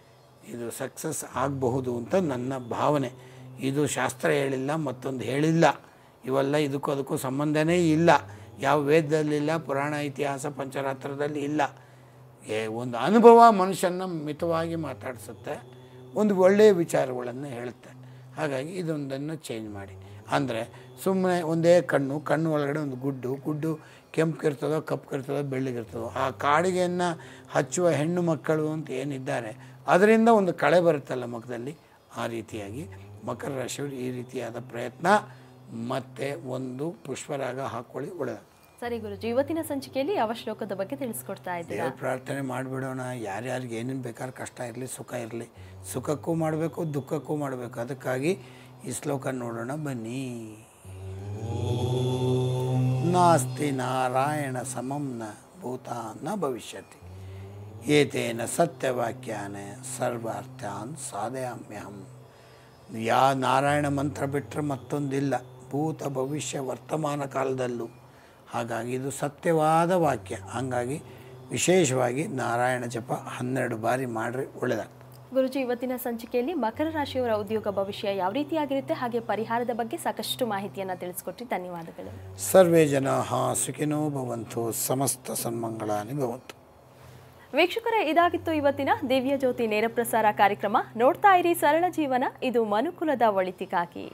ಇದು ಸಕ್ಸಸ್ ಆಗಬಹುದು ಅಂತ ನನ್ನ ಭಾವನೆ ಇದು ಶಾಸ್ತ್ರ ಹೇಳಿಲ್ಲ ಮತ್ತೊಂದು ಹೇಳಿಲ್ಲ ಇವೆಲ್ಲ ಇದಕ್ಕೂ ಅದಕ್ಕೂ ಸಂಬಂಧನೇ ಇಲ್ಲ ಯಾವ ವೇದದಲ್ಲಿಲ್ಲ ಪುರಾಣ ಇತಿಹಾಸ ಪಂಚರಾತ್ರದಲ್ಲಿ ಇಲ್ಲ ಏ ಒಂದು ಅನುಭವ ಮನುಷ್ಯನ ಮಿತವಾಗಿ ಮಾತಾಡಿಸುತ್ತೆ ಒಂದು ಒಳ್ಳೆಯ ವಿಚಾರಗಳನ್ನು ಹೇಳುತ್ತೆ ಹಾಗಾಗಿ ಇದೊಂದನ್ನು ಚೇಂಜ್ ಮಾಡಿ ಅಂದರೆ ಸುಮ್ಮನೆ ಒಂದೇ ಕಣ್ಣು ಕಣ್ಣು ಒಳಗಡೆ ಒಂದು ಗುಡ್ಡು ಗುಡ್ಡು ಕೆಂಪಗಿರ್ತದೋ ಕಪ್ಪಗಿರ್ತದೋ ಬೆಳ್ಳಗಿರ್ತದೋ ಆ ಕಾಡಿಗೆಯನ್ನು ಹಚ್ಚುವ ಹೆಣ್ಣು ಮಕ್ಕಳು ಅಂತ ಏನಿದ್ದಾರೆ ಅದರಿಂದ ಒಂದು ಕಳೆ ಬರುತ್ತಲ್ಲ ಮುಖದಲ್ಲಿ ಆ ರೀತಿಯಾಗಿ ಮಕರ ರಾಶಿಯವರು ಈ ರೀತಿಯಾದ ಪ್ರಯತ್ನ ಮತ್ತು ಒಂದು ಪುಷ್ಪರಾಗ ಹಾಕ್ಕೊಳ್ಳಿ ಒಳ್ಳೆಯದು ಸರಿ ಗುರುಜಿ ಇವತ್ತಿನ ಸಂಚಿಕೆಯಲ್ಲಿ ಯಾವ ಶ್ಲೋಕದ ಬಗ್ಗೆ ತಿಳಿಸ್ಕೊಡ್ತಾ ಇದ್ದೀರಾ ದೇವ್ರ ಪ್ರಾರ್ಥನೆ ಮಾಡಿಬಿಡೋಣ ಯಾರ್ಯಾರಿಗೆ ಏನೇನು ಬೇಕಾದ್ರೆ ಕಷ್ಟ ಇರಲಿ ಸುಖ ಇರಲಿ ಸುಖಕ್ಕೂ ಮಾಡಬೇಕು ದುಃಖಕ್ಕೂ ಮಾಡಬೇಕು ಅದಕ್ಕಾಗಿ ಈ ಶ್ಲೋಕ ನೋಡೋಣ ಬನ್ನಿ ನಾಸ್ತಿ ನಾರಾಯಣ ಸಮಂ ನ ಭೂತ ನ ಭವಿಷ್ಯತಿ ಏತೇನ ಸತ್ಯವಾಕ್ಯಾನ ಸರ್ವಾರ್ಥಾನ್ ಸಾಧಯಾಮ್ಯಹಂ ಯಾ ನಾರಾಯಣ ಮಂತ್ರ ಬಿಟ್ಟರೆ ಮತ್ತೊಂದಿಲ್ಲ ಭೂತ ಭವಿಷ್ಯ ವರ್ತಮಾನ ಕಾಲದಲ್ಲೂ ಹಾಗಾಗಿ ಇದು ಸತ್ಯವಾದ ವಾಕ್ಯ ಹಾಗಾಗಿ ವಿಶೇಷವಾಗಿ ನಾರಾಯಣ ಜಪ ಹನ್ನೆರಡು ಬಾರಿ ಮಾಡಿರಿ ಒಳ್ಳೆಯದಾಗ್ತದೆ ಗುರುಜಿ ಇವತ್ತಿನ ಸಂಚಿಕೆಯಲ್ಲಿ ಮಕರ ರಾಶಿಯವರ ಉದ್ಯೋಗ ಭವಿಷ್ಯ ಯಾವ ರೀತಿಯಾಗಿರುತ್ತೆ ಹಾಗೆ ಪರಿಹಾರದ ಬಗ್ಗೆ ಸಾಕಷ್ಟು ಮಾಹಿತಿಯನ್ನು ತಿಳಿಸ್ಕೊಟ್ರಿ ಧನ್ಯವಾದಗಳು ಸರ್ವೇ ಜನ ಸುಖಿನೋ ಭವಂತು ಸಮಸ್ತ ಸನ್ಮಂಗಳಾನಿ ಭವಂತು ವೀಕ್ಷಕರೇ ಇದಾಗಿತ್ತು ಇವತ್ತಿನ ದಿವ್ಯ ಜ್ಯೋತಿ ನೇರ ಪ್ರಸಾರ ಕಾರ್ಯಕ್ರಮ ನೋಡ್ತಾ ಇರಿ ಸರಳ ಜೀವನ ಇದು ಮನುಕುಲದ ಒಳಿತಿಗಾಗಿ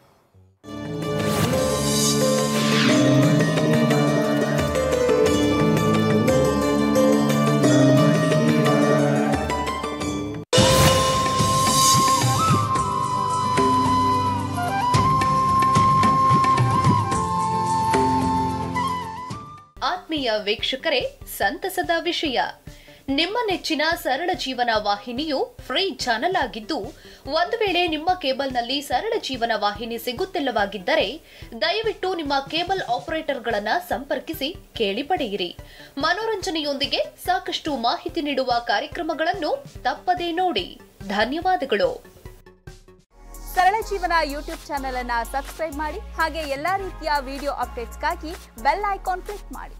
ಆತ್ಮೀಯ ವೀಕ್ಷಕರೇ ಸಂತಸದ ವಿಷಯ ನಿಮ್ಮ ನೆಚ್ಚಿನ ಸರಳ ಜೀವನ ವಾಹಿನಿಯು ಫ್ರೀ ಚಾನೆಲ್ ಆಗಿದ್ದು ಒಂದು ವೇಳೆ ನಿಮ್ಮ ಕೇಬಲ್ನಲ್ಲಿ ಸರಳ ಜೀವನ ವಾಹಿನಿ ಸಿಗುತ್ತಿಲ್ಲವಾಗಿದ್ದರೆ ದಯವಿಟ್ಟು ನಿಮ್ಮ ಕೇಬಲ್ ಆಪರೇಟರ್ಗಳನ್ನ ಸಂಪರ್ಕಿಸಿ ಕೇಳಿ ಪಡೆಯಿರಿ ಮನೋರಂಜನೆಯೊಂದಿಗೆ ಸಾಕಷ್ಟು ಮಾಹಿತಿ ನೀಡುವ ಕಾರ್ಯಕ್ರಮಗಳನ್ನು ತಪ್ಪದೇ ನೋಡಿ ಧನ್ಯವಾದಗಳು ಸರಳ ಜೀವನ ಯೂಟ್ಯೂಬ್ ಚಾನೆಲ್ ಅನ್ನ ಸಬ್ಸ್ಕ್ರೈಬ್ ಮಾಡಿ ಹಾಗೆ ಎಲ್ಲಾ ರೀತಿಯ ವಿಡಿಯೋ ಅಪ್ಡೇಟ್ಸ್ಗಾಗಿ ಬೆಲ್ ಐಕಾನ್ ಕ್ಲಿಕ್ ಮಾಡಿ